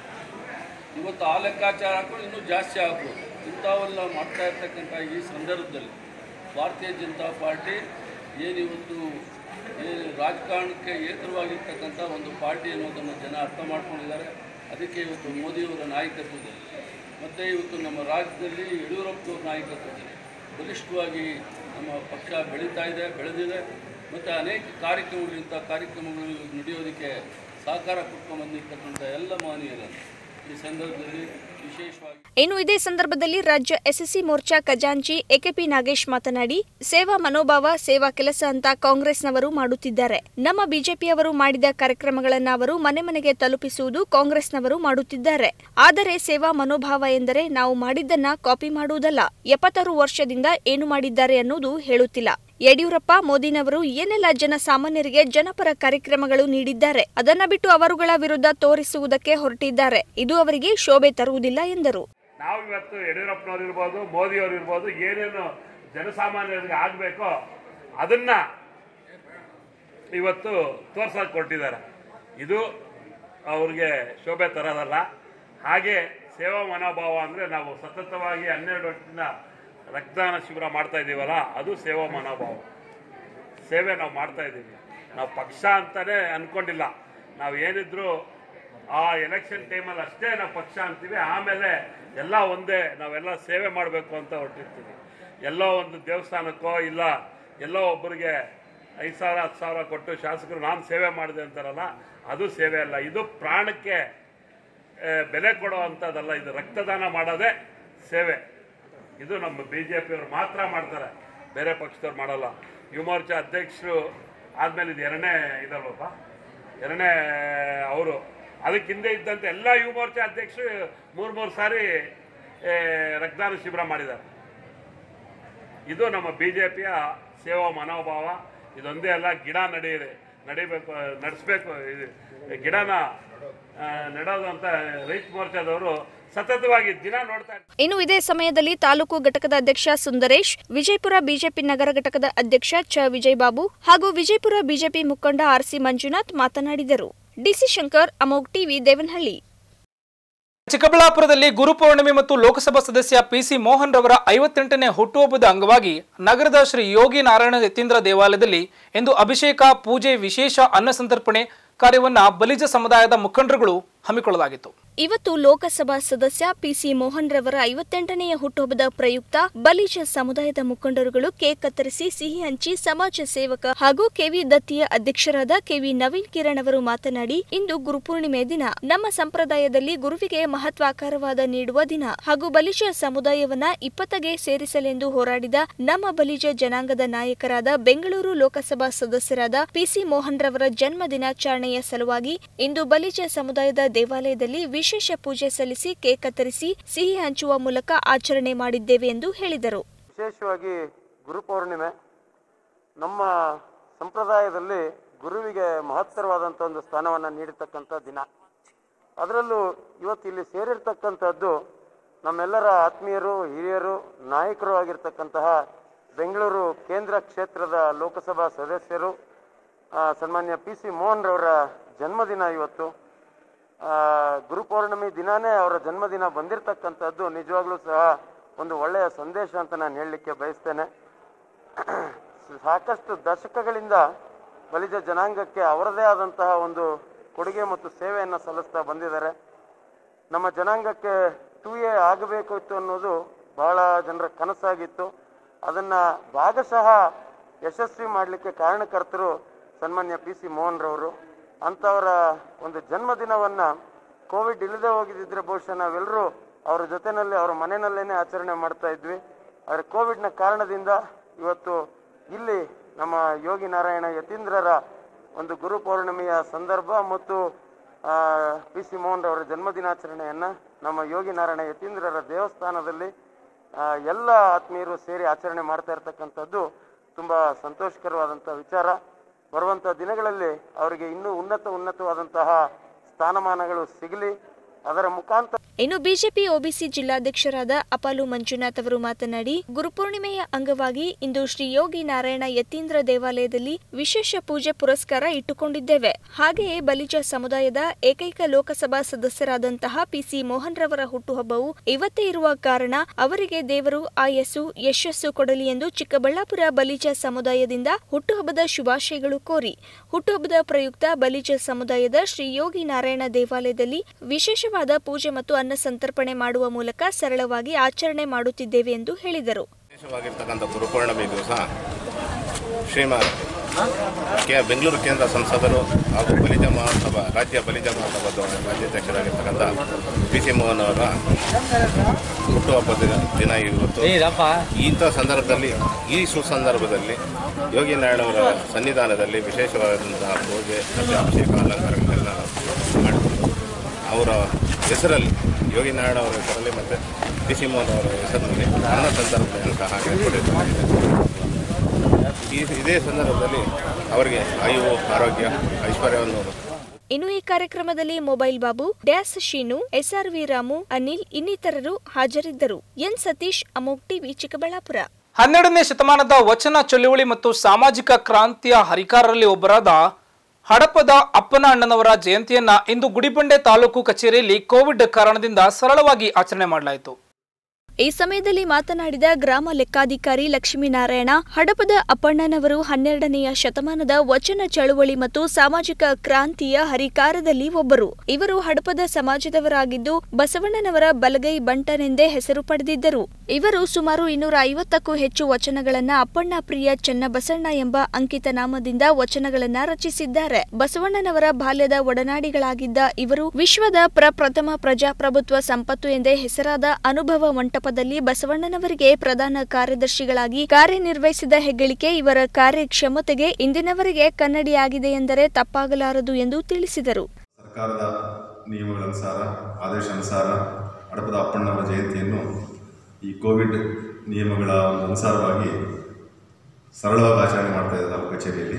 ಇವತ್ತು ಆ ಲೆಕ್ಕಾಚಾರ ಹಾಕೊಂಡು ಇನ್ನೂ ಜಾಸ್ತಿ ಆಗ್ಬೋದು ಇಂಥವೆಲ್ಲ ಮಾಡ್ತಾ ಇರ್ತಕ್ಕಂಥ ಈ ಸಂದರ್ಭದಲ್ಲಿ ಭಾರತೀಯ ಜನತಾ ಪಾರ್ಟಿ ಏನಿವತ್ತು ಏನು ರಾಜಕಾರಣಕ್ಕೆ ಏತರವಾಗಿರ್ತಕ್ಕಂಥ ಒಂದು ಪಾರ್ಟಿ ಅನ್ನೋದನ್ನು ಜನ ಅರ್ಥ ಮಾಡ್ಕೊಂಡಿದ್ದಾರೆ ಅದಕ್ಕೆ ಇವತ್ತು ಮೋದಿಯವರ ನಾಯಕತ್ವದಲ್ಲಿ ಮತ್ತು ಇವತ್ತು ನಮ್ಮ ರಾಜ್ಯದಲ್ಲಿ ಯಡಿಯೂರಪ್ಪನವ್ರ ನಾಯಕತ್ವದಲ್ಲಿ ಬಲಿಷ್ಠವಾಗಿ ನಮ್ಮ ಪಕ್ಷ ಬೆಳೀತಾ ಇದೆ ಬೆಳೆದಿದೆ ಮತ್ತು ಅನೇಕ ಕಾರ್ಯಕ್ರಮಗಳು ಇಂಥ ಕಾರ್ಯಕ್ರಮಗಳು ನಡೆಯೋದಕ್ಕೆ ಸಹಕಾರ ಕೊಟ್ಕೊಂಡು ಬಂದಿರ್ತಕ್ಕಂಥ ಎಲ್ಲ ಮಹನೀಯರನ್ನು ಈ ಸಂದರ್ಭದಲ್ಲಿ ವಿಶೇಷವಾಗಿ ಇನ್ನು ಇದೇ ಸಂದರ್ಭದಲ್ಲಿ ರಾಜ್ಯ ಎಸ್ಎಸ್ಸಿ ಮೋರ್ಚಾ ಖಜಾಂಚಿ ಎಕೆಪಿ ನಾಗೇಶ್ ಮಾತನಾಡಿ ಸೇವಾ ಮನೋಭಾವ ಸೇವಾ ಕೆಲಸ ಅಂತ ಕಾಂಗ್ರೆಸ್ನವರು ಮಾಡುತ್ತಿದ್ದಾರೆ ನಮ್ಮ ಬಿಜೆಪಿಯವರು ಮಾಡಿದ ಕಾರ್ಯಕ್ರಮಗಳನ್ನ ಅವರು ಮನೆ ಮನೆಗೆ ತಲುಪಿಸುವುದು ಕಾಂಗ್ರೆಸ್ನವರು ಮಾಡುತ್ತಿದ್ದಾರೆ ಆದರೆ ಸೇವಾ ಮನೋಭಾವ ಎಂದರೆ ನಾವು ಮಾಡಿದ್ದನ್ನ ಕಾಪಿ ಮಾಡುವುದಲ್ಲ ಎಪ್ಪತ್ತಾರು ವರ್ಷದಿಂದ ಏನು ಮಾಡಿದ್ದಾರೆ ಅನ್ನೋದು ಹೇಳುತ್ತಿಲ್ಲ ಯಡಿಯೂರಪ್ಪ ಮೋದಿನವರು ಏನೆಲ್ಲ ಜನಸಾಮಾನ್ಯರಿಗೆ ಜನಪರ ಕಾರ್ಯಕ್ರಮಗಳು ನೀಡಿದ್ದಾರೆ ಅದನ್ನ ಬಿಟ್ಟು ಅವರುಗಳ ವಿರುದ್ಧ ತೋರಿಸುವುದಕ್ಕೆ ಹೊರಟಿದ್ದಾರೆ ಇದು ಅವರಿಗೆ ಶೋಭೆ ತರುವುದಿಲ್ಲ ಎಂದರು ನಾವು ಇವತ್ತು ಯಡಿಯೂರಪ್ಪನವ್ರು ಇರ್ಬೋದು ಮೋದಿಯವ್ರು ಇರ್ಬೋದು ಏನೇನು ಜನಸಾಮಾನ್ಯರಿಗೆ ಆಗಬೇಕೋ ಅದನ್ನ ಇವತ್ತು ತೋರ್ಸಕ್ಕೆ ಕೊಟ್ಟಿದ್ದಾರೆ ಇದು ಅವ್ರಿಗೆ ಶೋಭೆ ತರೋದಲ್ಲ ಹಾಗೆ ಸೇವಾ ಮನೋಭಾವ ಅಂದರೆ ನಾವು ಸತತವಾಗಿ ಹನ್ನೆರಡು ವರ್ಷದಿಂದ ರಕ್ತದಾನ ಶಿಬಿರ ಮಾಡ್ತಾ ಇದ್ದೀವಲ್ಲ ಅದು ಸೇವಾ ಮನೋಭಾವ ಸೇವೆ ನಾವು ಮಾಡ್ತಾ ಇದ್ದೀವಿ ನಾವು ಪಕ್ಷ ಅಂತಾನೆ ಅನ್ಕೊಂಡಿಲ್ಲ ನಾವು ಏನಿದ್ರು ಆ ಎಲೆಕ್ಷನ್ ಟೈಮಲ್ಲಿ ಅಷ್ಟೇ ನಾವು ಪಕ್ಷ ಅಂತೀವಿ ಆಮೇಲೆ ಎಲ್ಲ ಒಂದೇ ನಾವೆಲ್ಲ ಸೇವೆ ಮಾಡಬೇಕು ಅಂತ ಹೊರಟಿರ್ತೀವಿ ಎಲ್ಲೋ ಒಂದು ದೇವಸ್ಥಾನಕ್ಕೋ ಇಲ್ಲ ಎಲ್ಲೋ ಒಬ್ಬರಿಗೆ ಐದು ಸಾವಿರ ಹತ್ತು ಸಾವಿರ ಕೊಟ್ಟು ಶಾಸಕರು ನಾನು ಸೇವೆ ಮಾಡಿದೆ ಅಂತಾರಲ್ಲ ಅದು ಸೇವೆ ಅಲ್ಲ ಇದು ಪ್ರಾಣಕ್ಕೆ ಆ, ಬೆಲೆ ಕೊಡುವಂಥದ್ದಲ್ಲ ಇದು ರಕ್ತದಾನ ಮಾಡೋದೇ ಸೇವೆ ಇದು ನಮ್ಮ ಬಿ ಜೆ ಪಿಯವರು ಮಾತ್ರ ಮಾಡ್ತಾರೆ ಬೇರೆ ಪಕ್ಷದವ್ರು ಮಾಡಲ್ಲ ಯುವ ಮೋರ್ಚಾ ಅಧ್ಯಕ್ಷರು ಆದಮೇಲೆ ಇದು ಎರಡನೇ ಇದಲ್ವಪ್ಪ ಎರಡನೇ ಅವರು ಅದಕ್ಕೆ ಹಿಂದೆ ಇದ್ದಂತೆ ಎಲ್ಲ ಯುವ ಮೋರ್ಚಾ ಅಧ್ಯಕ್ಷರು ಮೂರು ಮೂರು ಸಾರಿ ಆ, ರಕ್ತದಾನ ಶಿಬಿರ ಮಾಡಿದ್ದಾರೆ ಇದು ನಮ್ಮ ಬಿ ಜೆ ಪಿಯ ಸೇವಾ ಮನೋಭಾವ ಇದೊಂದೇ ಅಲ್ಲ ಗಿಡ ನಡೆಯಿರಿ ನಡಿಬೇಕು ನಡೆಸ್ಬೇಕು ಇದು ಗಿಡನ ಆ, ನೆಡೋದು ಅಂತ ರೈತ ಮೋರ್ಚಾದವರು ಸತತವಾಗಿ ದಿನ ನೋಡ್ತಾ ಇರ್ತಾರೆ. ಇನ್ನು ಇದೇ ಸಮಯದಲ್ಲಿ ತಾಲೂಕು ಘಟಕದ ಅಧ್ಯಕ್ಷ ಸುಂದರೇಶ್ ವಿಜಯಪುರ ಬಿಜೆಪಿ ನಗರ ಘಟಕದ ಅಧ್ಯಕ್ಷ ಚ ವಿಜಯಬಾಬು ಹಾಗೂ ವಿಜಯಪುರ ಬಿಜೆಪಿ ಮುಖಂಡ ಆರ್ಸಿ ಮಂಜುನಾಥ್ ಮಾತನಾಡಿದರು ಡಿಸಿ ಶಂಕರ್ ಅಮೋಗ್ ಟಿವಿ ದೇವನಹಳ್ಳಿ ಚಿಕ್ಕಬಳ್ಳಾಪುರದಲ್ಲಿ ಗುರುಪೌರ್ಣಿಮೆ ಮತ್ತು ಲೋಕಸಭಾ ಸದಸ್ಯ ಪಿಸಿ ಮೋಹನ್ ರವರ ಐವತ್ತೆಂಟನೇ ಹುಟ್ಟುಹಬ್ಬದ ಅಂಗವಾಗಿ ನಗರದ ಶ್ರೀ ಯೋಗಿ ನಾರಾಯಣ ಯತೀಂದ್ರ ದೇವಾಲಯದಲ್ಲಿ ಇಂದು ಅಭಿಷೇಕ ಪೂಜೆ ವಿಶೇಷ ಅನ್ನ ಸಂತರ್ಪಣೆ ಕಾರ್ಯವನ್ನ ಬಲಿಜ ಸಮುದಾಯದ ಮುಖಂಡರುಗಳು ಹಮ್ಮಿಕೊಳ್ಳಲಾಗಿತ್ತು ಇವತ್ತು ಲೋಕಸಭಾ ಸದಸ್ಯ ಪಿಸಿ ಮೋಹನ್ ರವರ ಐವತ್ತೆಂಟನೆಯ ಹುಟ್ಟುಹಬ್ಬದ ಪ್ರಯುಕ್ತ ಬಲಿಜ ಸಮುದಾಯದ ಮುಖಂಡರುಗಳು ಕೇಕ್ ಕತ್ತರಿಸಿ ಸಿಹಿ ಹಂಚಿ ಸಮಾಜ ಸೇವಕ ಹಾಗೂ ಕೆವಿ ದತ್ತಿಯ ಅಧ್ಯಕ್ಷರಾದ ಕೆವಿ ನವೀನ್ ಕಿರಣ್ ಅವರು ಮಾತನಾಡಿ ಇಂದು ಗುರುಪೂರ್ಣಿಮೆ ದಿನ ನಮ್ಮ ಸಂಪ್ರದಾಯದಲ್ಲಿ ಗುರುವಿಗೆ ಮಹತ್ವಾಕಾರವಾದ ನೀಡುವ ದಿನ ಹಾಗೂ ಬಲಿಜ ಸಮುದಾಯವನ್ನ ಇಪ್ಪತ್ತಗೆ ಸೇರಿಸಲೆಂದು ಹೋರಾಡಿದ ನಮ್ಮ ಬಲಿಜ ಜನಾಂಗದ ನಾಯಕರಾದ ಬೆಂಗಳೂರು ಲೋಕಸಭಾ ಸದಸ್ಯರಾದ ಪಿಸಿ ಮೋಹನ್ ರವರ ಜನ್ಮ ದಿನಾಚರಣೆಯ ಸಲುವಾಗಿ ಇಂದು ಬಲಿಜ ಸಮುದಾಯದ ದೇವಾಲಯದಲ್ಲಿ ವಿಶೇಷ ಪೂಜೆ ಸಲ್ಲಿಸಿ ಕೇಕ್ ಕತ್ತರಿಸಿ ಸಿಹಿ ಹಂಚುವ ಮೂಲಕ ಆಚರಣೆ ಮಾಡಿದ್ದೇವೆ ಎಂದು ಹೇಳಿದರು ವಿಶೇಷವಾಗಿ ಗುರುಪೌರ್ಣಿಮೆ ನಮ್ಮ ಸಂಪ್ರದಾಯದಲ್ಲಿ ಗುರುವಿಗೆ ಮಹತ್ತರವಾದಂಥ ಒಂದು ಸ್ಥಾನವನ್ನು ನೀಡಿರ್ತಕ್ಕಂಥ ದಿನ ಅದರಲ್ಲೂ ಇವತ್ತು ಇಲ್ಲಿ ಸೇರಿರ್ತಕ್ಕಂಥದ್ದು ನಮ್ಮೆಲ್ಲರ ಆತ್ಮೀಯರು ಹಿರಿಯರು ನಾಯಕರು ಆಗಿರ್ತಕ್ಕಂತಹ ಬೆಂಗಳೂರು ಕೇಂದ್ರ ಕ್ಷೇತ್ರದ ಲೋಕಸಭಾ ಸದಸ್ಯರು ಆ, ಸನ್ಮಾನ್ಯ ಪಿ ಸಿ ಮೋಹನ್ ರವರ ಜನ್ಮದಿನ ಇವತ್ತು ಆ, ಗುರುಪೌರ್ಣಮಿ ದಿನಾನೇ ಅವರ ಜನ್ಮದಿನ ಬಂದಿರತಕ್ಕಂಥದ್ದು ನಿಜವಾಗ್ಲೂ ಸಹ ಒಂದು ಒಳ್ಳೆಯ ಸಂದೇಶ ಅಂತ ನಾನು ಹೇಳಲಿಕ್ಕೆ ಬಯಸ್ತೇನೆ ಸಾಕಷ್ಟು ದಶಕಗಳಿಂದ ಬಲಿಜ ಜನಾಂಗಕ್ಕೆ ಅವರದೇ ಆದಂತಹ ಒಂದು ಕೊಡುಗೆ ಮತ್ತು ಸೇವೆಯನ್ನು ಸಲ್ಲಿಸ್ತಾ ಬಂದಿದ್ದಾರೆ ನಮ್ಮ ಜನಾಂಗಕ್ಕೆ ಟೂ ಎ ಆಗಬೇಕಿತ್ತು ಅನ್ನೋದು ಬಹಳ ಜನರ ಕನಸಾಗಿತ್ತು ಅದನ್ನ ಭಾಗಶಃ ಯಶಸ್ವಿ ಮಾಡಲಿಕ್ಕೆ ಕಾರಣಕರ್ತರು ಸನ್ಮಾನ್ಯ ಪಿ ಸಿ ಮೋಹನ್ ರವರು ಅಂಥವರ ಒಂದು ಜನ್ಮದಿನವನ್ನ ಕೋವಿಡ್ ಇಲ್ಲದೆ ಹೋಗಿದ್ದಿದ್ರೆ ಬಹುಶಃ ನಾವೆಲ್ಲರೂ ಅವರ ಜೊತೆನಲ್ಲಿ ಅವರ ಮನೆಯಲ್ಲೇನೆ ಆಚರಣೆ ಮಾಡ್ತಾ ಇದ್ವಿ ಆದರೆ ಕೋವಿಡ್ನ ಕಾರಣದಿಂದ ಇವತ್ತು ಇಲ್ಲಿ ನಮ್ಮ ಯೋಗಿ ನಾರಾಯಣ ಯತೀಂದ್ರರ ಒಂದು ಗುರು ಪೌರ್ಣಿಮೆಯ ಸಂದರ್ಭ ಮತ್ತು ಪಿ ಸಿ ಮೋಹನ್ ಅವರ ಜನ್ಮದಿನಾಚರಣೆಯನ್ನ ನಮ್ಮ ಯೋಗಿ ನಾರಾಯಣ ಯತೀಂದ್ರರ ದೇವಸ್ಥಾನದಲ್ಲಿ ಆ, ಎಲ್ಲ ಆತ್ಮೀಯರು ಸೇರಿ ಆಚರಣೆ ಮಾಡ್ತಾ ಇರ್ತಕ್ಕಂಥದ್ದು ತುಂಬಾ ಸಂತೋಷಕರವಾದಂತಹ ವಿಚಾರ ಬರುವಂತಹ ದಿನಗಳಲ್ಲಿ ಅವರಿಗೆ ಇನ್ನೂ ಉನ್ನತ ಉನ್ನತವಾದಂತಹ ಸ್ಥಾನಮಾನಗಳು ಸಿಗಲಿ ಅದರ ಮುಖಾಂತರ ಇನ್ನು ಬಿಜೆಪಿ ಒಬಿಸಿ ಜಿಲ್ಲಾಧ್ಯಕ್ಷರಾದ ಅಪಾಲು ಮಂಜುನಾಥ್ ಅವರು ಮಾತನಾಡಿ ಗುರುಪೂರ್ಣಿಮೆಯ ಅಂಗವಾಗಿ ಇಂದು ಶ್ರೀ ಯೋಗಿ ನಾರಾಯಣ ಯತೀಂದ್ರ ದೇವಾಲಯದಲ್ಲಿ ವಿಶೇಷ ಪೂಜೆ ಪುರಸ್ಕಾರ ಇಟ್ಟುಕೊಂಡಿದ್ದೇವೆ ಹಾಗೆಯೇ ಬಲಿಜ ಸಮುದಾಯದ ಏಕೈಕ ಲೋಕಸಭಾ ಸದಸ್ಯರಾದಂತಹ ಪಿಸಿ ಮೋಹನ್ ರವರ ಹುಟ್ಟುಹಬ್ಬವು ಇವತ್ತೇ ಇರುವ ಕಾರಣ ಅವರಿಗೆ ದೇವರು ಆಯಸ್ಸು ಯಶಸ್ಸು ಕೊಡಲಿ ಎಂದು ಚಿಕ್ಕಬಳ್ಳಾಪುರ ಬಲಿಜ ಸಮುದಾಯದಿಂದ ಹುಟ್ಟುಹಬ್ಬದ ಶುಭಾಶಯಗಳು ಕೋರಿ ಹುಟ್ಟುಹಬ್ಬದ ಪ್ರಯುಕ್ತ ಬಲಿಜ ಸಮುದಾಯದ ಶ್ರೀ ಯೋಗಿ ನಾರಾಯಣ ದೇವಾಲಯದಲ್ಲಿ ವಿಶೇಷವಾದ ಪೂಜೆ ಮತ್ತು ಅನ್ನ ಸಂತರ್ಪಣೆ ಮಾಡುವ ಮೂಲಕ ಸರಳವಾಗಿ ಆಚರಣೆ ಮಾಡುತ್ತಿದ್ದೇವೆ ಎಂದು ಹೇಳಿದರು ವಿಶೇಷವಾಗಿರ್ತಕ್ಕಂಥ ಗುರುಪೌರ್ಣಮಿ ದಿವಸ ಶ್ರೀಮಾನ್ ಕೆ ಬೆಂಗಳೂರು ಕೇಂದ್ರ ಸಂಸದರು ಹಾಗೂ ಬಲಿಜ ಮಹಾಸಭಾ ರಾಜ್ಯ ಬಲಿಜ ಮಹಾಸಭಾದ ರಾಜ್ಯಾಧ್ಯಕ್ಷರಾಗಿರ್ತಕ್ಕಂಥ ಪಿ ಸಿ ಮೋಹನ್ ಅವರ ಹುಟ್ಟುಹಬ್ಬದ ದಿನ ಇವತ್ತು ಇಂಥ ಸಂದರ್ಭದಲ್ಲಿ ಈ ಸುಸಂದರ್ಭದಲ್ಲಿ ಯೋಗಿ ನಾರಾಯಣ ಅವರ ಸನ್ನಿಧಾನದಲ್ಲಿ ವಿಶೇಷವಾದಂತಹ ಪೂಜೆ ಮತ್ತು ಅಭಿಷೇಕ ಅಲಂಕಾರಗಳೆಲ್ಲ ಮಾಡಿಕೊಂಡು ಅವರ ಹೆಸರಲ್ಲಿ ಯೋಗಿ ನಾರಾಯಣ ಅವರ ಹೆಸರಲ್ಲಿ ಮತ್ತು ಪಿ ಸಿ ಮೋಹನ್ ಅವರ ಹೆಸರಿನಲ್ಲಿ ಅನ್ನ ಸಂದರ್ಭದಲ್ಲಿ ಅಂತ ಹಾಗೆ ಕೊಟ್ಟಿದ್ದಾರೆ. ಈ ಇದೇ ಸಂದರ್ಭದಲ್ಲಿ ಅವರಿಗೆ ಆಯುವು ಆರೋಗ್ಯ ಐಶ್ವರ್ಯವನ್ನು ಇನ್ನು ಈ ಕಾರ್ಯಕ್ರಮದಲ್ಲಿ ಮೊಬೈಲ್ ಬಾಬು ಡ್ಯಾಸ್ ಶೀನು ಎಸ್ಆರ್ವಿ ರಾಮು ಅನಿಲ್ ಇನ್ನಿತರರು ಹಾಜರಿದ್ದರು ಎನ್ ಸತೀಶ್ ಅಮೋಕ್ ಟಿವಿ ಚಿಕ್ಕಬಳ್ಳಾಪುರ ಹನ್ನೆರಡನೇ ಶತಮಾನದ ವಚನ ಚಳುವಳಿ ಮತ್ತು ಸಾಮಾಜಿಕ ಕ್ರಾಂತಿಯ ಹರಿಕಾರರಲ್ಲಿ ಒಬ್ಬರಾದ ಹಡಪದ ಅಪ್ಪನ ಅಣ್ಣನವರ ಜಯಂತಿಯನ್ನ ಇಂದು ಗುಡಿಬಂಡೆ ತಾಲೂಕು ಕಚೇರಿಯಲ್ಲಿ ಕೋವಿಡ್ ಕಾರಣದಿಂದ ಸರಳವಾಗಿ ಆಚರಣೆ ಮಾಡಲಾಯಿತು ಈ ಸಮಯದಲ್ಲಿ ಮಾತನಾಡಿದ ಗ್ರಾಮ ಲೆಕ್ಕಾಧಿಕಾರಿ ಲಕ್ಷ್ಮೀನಾರಾಯಣ ಹಡಪದ ಅಪ್ಪಣ್ಣನವರು ಹನ್ನೆರಡನೆಯ ಶತಮಾನದ ವಚನ ಚಳುವಳಿ ಮತ್ತು ಸಾಮಾಜಿಕ ಕ್ರಾಂತಿಯ ಹರಿಕಾರದಲ್ಲಿ ಒಬ್ಬರು ಇವರು ಹಡಪದ ಸಮಾಜದವರಾಗಿದ್ದು ಬಸವಣ್ಣನವರ ಬಲಗೈ ಬಂಟನೆಂದೇ ಹೆಸರು ಪಡೆದಿದ್ದರು ಇವರು ಸುಮಾರು ಇನ್ನೂರ ಐವತ್ತಕ್ಕೂ ಹೆಚ್ಚು ವಚನಗಳನ್ನ ಅಪ್ಪಣ್ಣ ಪ್ರಿಯ ಚನ್ನಬಸಣ್ಣ ಎಂಬ ಅಂಕಿತ ನಾಮದಿಂದ ವಚನಗಳನ್ನ ರಚಿಸಿದ್ದಾರೆ ಬಸವಣ್ಣನವರ ಬಾಲ್ಯದ ಒಡನಾಡಿಗಳಾಗಿದ್ದ ಇವರು ವಿಶ್ವದ ಪ್ರಪ್ರಥಮ ಪ್ರಜಾಪ್ರಭುತ್ವ ಸಂಪತ್ತು ಎಂದೇ ಹೆಸರಾದ ಅನುಭವ ಮಂಟಪದಲ್ಲಿ ಬಸವಣ್ಣನವರಿಗೆ ಪ್ರಧಾನ ಕಾರ್ಯದರ್ಶಿಗಳಾಗಿ ಕಾರ್ಯನಿರ್ವಹಿಸಿದ ಹೆಗ್ಗಳಿಕೆ ಇವರ ಕಾರ್ಯಕ್ಷಮತೆಗೆ ಇಂದಿನವರೆಗೆ ಕನ್ನಡಿಯಾಗಿದೆ ಎಂದರೆ ತಪ್ಪಾಗಲಾರದು ಎಂದು ತಿಳಿಸಿದರು ಸರ್ಕಾರದ ನಿಯಮಗಳನುಸಾರ ಆದೇಶಾನುಸಾರ ಹಡಪದ ಅಪ್ಪಣ್ಣವರ ಜಯಂತಿಯನ್ನು ಈ ಕೋವಿಡ್ ನಿಯಮಗಳ ಒಂದು ಅನುಸಾರವಾಗಿ ಸರಳವಾಗಿ ಆಚರಣೆ ಮಾಡ್ತಾ ಇದ್ದಾರೆ ತಾಲೂಕು ಕಚೇರಿಯಲ್ಲಿ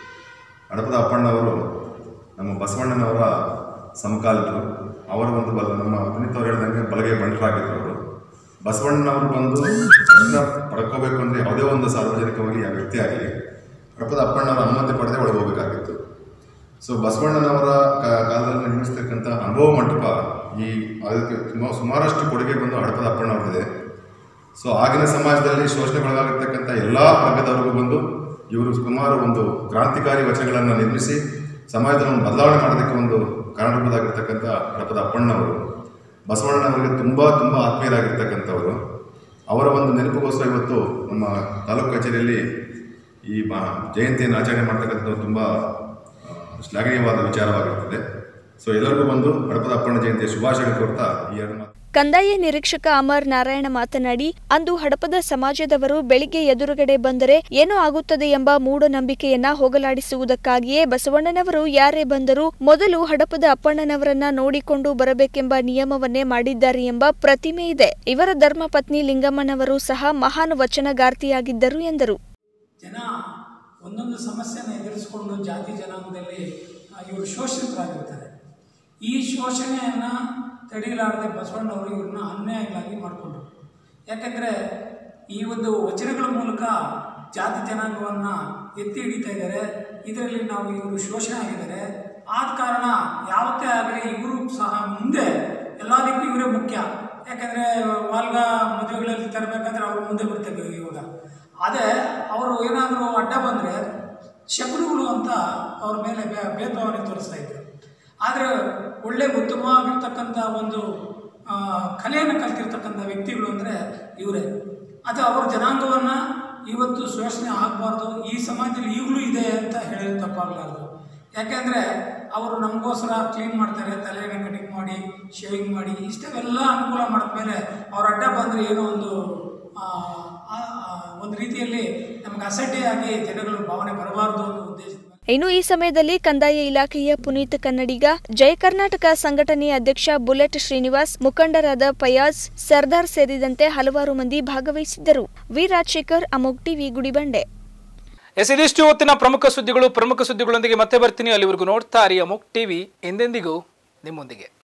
ಹಡಪದ ಅಪ್ಪಣ್ಣವರು ನಮ್ಮ ಬಸವಣ್ಣನವರ ಸಮಕಾಲೀನರು ಅವರ ಒಂದು ಬಲ ನಮ್ಮ ಪುನೀತ್ ಅವರು ಹೇಳಿದಂಗೆ ಬಲಗೈ ಬಂಟರಾಗಿದ್ದರು ಅವರು ಬಸವಣ್ಣನವರು ಬಂದು ಅದನ್ನ ಪಡ್ಕೋಬೇಕು ಅಂದರೆ ಯಾವುದೇ ಒಂದು ಸಾರ್ವಜನಿಕವಾಗಿ ಆ ವ್ಯಕ್ತಿ ಆಗಲಿ ಹಡಪದ ಅಪ್ಪಣ್ಣವರ ಅನುಮತಿ ಪಡೆದೇ ಒಳಗೆ ಹೋಗಬೇಕಾಗಿತ್ತು ಸೊ ಬಸವಣ್ಣನವರ ಕಾ- ಕಾಲದಲ್ಲಿ ನಿರ್ಮಿಸ್ತಕ್ಕಂಥ ಅನುಭವ ಮಂಟಪ ಈ ಅದಕ್ಕೆ ತುಂಬ ಸುಮಾರಷ್ಟು ಕೊಡುಗೆ ಬಂದು ಹಡಪದ ಅಪ್ಪಣ್ಣವ್ರದಿದೆ ಸೊ ಆಗಿನ ಸಮಾಜದಲ್ಲಿ ಶೋಷಣೆಗೊಳಗಾಗಿರ್ತಕ್ಕಂಥ ಎಲ್ಲ ವರ್ಗದವರಿಗೂ ಬಂದು ಇವರು ಸುಮಾರು ಒಂದು ಕ್ರಾಂತಿಕಾರಿ ವಚನಗಳನ್ನು ನಿರ್ಮಿಸಿ ಸಮಾಜದಲ್ಲಿ ಒಂದು ಬದಲಾವಣೆ ಮಾಡೋದಕ್ಕೆ ಒಂದು ಕಾರಣಭೂತರಾಗಿರ್ತಕ್ಕಂಥ ಹಡಪದ ಅಪ್ಪಣ್ಣವರು ಬಸವಣ್ಣನವರಿಗೆ ತುಂಬ ತುಂಬ ಆತ್ಮೀಯರಾಗಿರ್ತಕ್ಕಂಥವರು ಅವರ ಒಂದು ನೆನಪಿಗೋಸ್ಕರ ಇವತ್ತು ನಮ್ಮ ತಾಲೂಕು ಕಚೇರಿಯಲ್ಲಿ ಈ ಬ- ಜಯಂತಿಯನ್ನು ಆಚರಣೆ ಮಾಡ್ತಕ್ಕಂಥದ್ದು ತುಂಬ ಶ್ಲಾಘನೀಯವಾದ ವಿಚಾರವಾಗಿರುತ್ತದೆ ಸೊ ಎಲ್ಲರಿಗೂ ಬಂದು ಹಡಪದ ಅಪ್ಪಣ್ಣ ಜಯಂತಿಯ ಶುಭಾಶಯ ಕೋರ್ತಾ ಈ ಎರಡು ಮಾತು ಕಂದಾಯ ನಿರೀಕ್ಷಕ ಅಮರ್ ನಾರಾಯಣ ಮಾತನಾಡಿ ಅಂದು ಹಡಪದ ಸಮಾಜದವರು ಬೆಳಿಗ್ಗೆ ಎದುರುಗಡೆ ಬಂದರೆ ಏನೋ ಆಗುತ್ತದೆ ಎಂಬ ಮೂಢನಂಬಿಕೆಯನ್ನ ಹೋಗಲಾಡಿಸುವುದಕ್ಕಾಗಿಯೇ ಬಸವಣ್ಣನವರು ಯಾರೇ ಬಂದರೂ ಮೊದಲು ಹಡಪದ ಅಪ್ಪಣ್ಣನವರನ್ನ ನೋಡಿಕೊಂಡು ಬರಬೇಕೆಂಬ ನಿಯಮವನ್ನೇ ಮಾಡಿದ್ದಾರೆ ಎಂಬ ಪ್ರತಿಮೆ ಇದೆ ಇವರ ಧರ್ಮಪತ್ನಿ ಲಿಂಗಮ್ಮನವರು ಸಹ ಮಹಾನ್ ವಚನಗಾರ್ತಿಯಾಗಿದ್ದರು ಎಂದರು ಜನ ಒಂದೊಂದು ಸಮಸ್ಯೆನ ಎದುರಿಸಿಕೊಂಡು ಜಾತಿ ಜನಾಂಗದಲ್ಲಿ ಆ, ಇವರು ಶೋಷಿತರಾಗಿರ್ತಾರೆ ಈ ಶೋಷಣೆಯನ್ನು ತಡೆಯಲಾರದೆ ಬಸವಣ್ಣವರು ಇವ್ರನ್ನ ಅನ್ಯಾಯಗಳಾಗಿ ಮಾಡಿಕೊಂಡ್ರು ಯಾಕೆಂದರೆ ಈ ಒಂದು ವಚನಗಳ ಮೂಲಕ ಜಾತಿ ಜನಾಂಗವನ್ನು ಎತ್ತಿ ಹಿಡಿತಾ ಇದ್ದಾರೆ ಇದರಲ್ಲಿ ನಾವು ಇವರು ಶೋಷಣೆ ಆಗಿದ್ದಾರೆ ಆದ ಕಾರಣ ಯಾವತ್ತೇ ಆಗಲಿ ಇವರು ಸಹ ಮುಂದೆ ಎಲ್ಲದಕ್ಕೂ ಇವರೇ ಮುಖ್ಯ ಯಾಕಂದರೆ ವಾಲ್ಗ ಮದುವೆಗಳಲ್ಲಿ ತರಬೇಕಾದ್ರೆ ಅವ್ರು ಮುಂದೆ ಬರ್ತಾರೆ ಇವಾಗ ಅದೇ ಅವರು ಏನಾದರೂ ಅಡ್ಡ ಬಂದರೆ ಶಕುನಗಳು ಅಂತ ಅವ್ರ ಮೇಲೆ ಭೇ- ಭೇದಭಾವನೆ ತೋರಿಸ್ತಾ ಇದ್ರು ಆದರೆ ಒಳ್ಳೆ ಉತ್ತಮವಾಗಿರ್ತಕ್ಕಂಥ ಒಂದು ಆ, ಕಲೆಯನ್ನು ಕಲ್ತಿರ್ತಕ್ಕಂಥ ವ್ಯಕ್ತಿಗಳು ಅಂದರೆ ಇವರೇ ಅದು ಅವರ ಜನಾಂಗವನ್ನು ಇವತ್ತು ಶೋಷಣೆ ಆಗಬಾರ್ದು ಈ ಸಮಾಜದಲ್ಲಿ ಈಗಲೂ ಇದೆ ಅಂತ ಹೇಳಿದ್ರೆ ತಪ್ಪಾಗಲಾರ್ದು ಯಾಕೆಂದರೆ ಅವರು ನಮಗೋಸ್ಕರ ಕ್ಲೀನ್ ಮಾಡ್ತಾರೆ ತಲೆಗೆ ಕಟಿಂಗ್ ಮಾಡಿ ಶೇವಿಂಗ್ ಮಾಡಿ ಇಷ್ಟವೆಲ್ಲ ಅನುಕೂಲ ಮಾಡಿದ್ಮೇಲೆ ಅವ್ರ ಅಡ್ಡ ಬಂದರೆ ಏನೋ ಒಂದು ಆ, ಆ, ಆ, ಒಂದು ರೀತಿಯಲ್ಲಿ ನಮಗೆ ಅಸಡ್ಡೆಯಾಗಿ ಜನಗಳು ಭಾವನೆ ಬರಬಾರ್ದು ಅನ್ನೋ ಉದ್ದೇಶ ಇನ್ನು ಈ ಸಮಯದಲ್ಲಿ ಕಂದಾಯ ಇಲಾಖೆಯ ಪುನೀತ್ ಕನ್ನಡಿಗ ಜಯ ಕರ್ನಾಟಕ ಸಂಘಟನೆಯ ಅಧ್ಯಕ್ಷ ಬುಲೆಟ್ ಶ್ರೀನಿವಾಸ್ ಮುಖಂಡರಾದ ಫಯಾಜ್ ಸರ್ದಾರ್ ಸೇರಿದಂತೆ ಹಲವಾರು ಮಂದಿ ಭಾಗವಹಿಸಿದ್ದರು ವಿ ರಾಜಶೇಖರ್ ಅಮೋಗ್ ಟಿವಿ ಗುಡಿಬಂಡೆ ಎಸ್ ಇದಿಷ್ಟು ಹೊತ್ತಿನ ಪ್ರಮುಖ ಸುದ್ದಿಗಳು ಪ್ರಮುಖ ಸುದ್ದಿಗಳೊಂದಿಗೆ ಮತ್ತೆ ಬರ್ತೀನಿ ಅಲ್ಲಿವರೆಗೂ ನೋಡ್ತಾ ಅರಿಯ ಮುಕ್ ಟಿವಿ ಎಂದೆಂದಿಗೂ ನಿಮ್ಮೊಂದಿಗೆ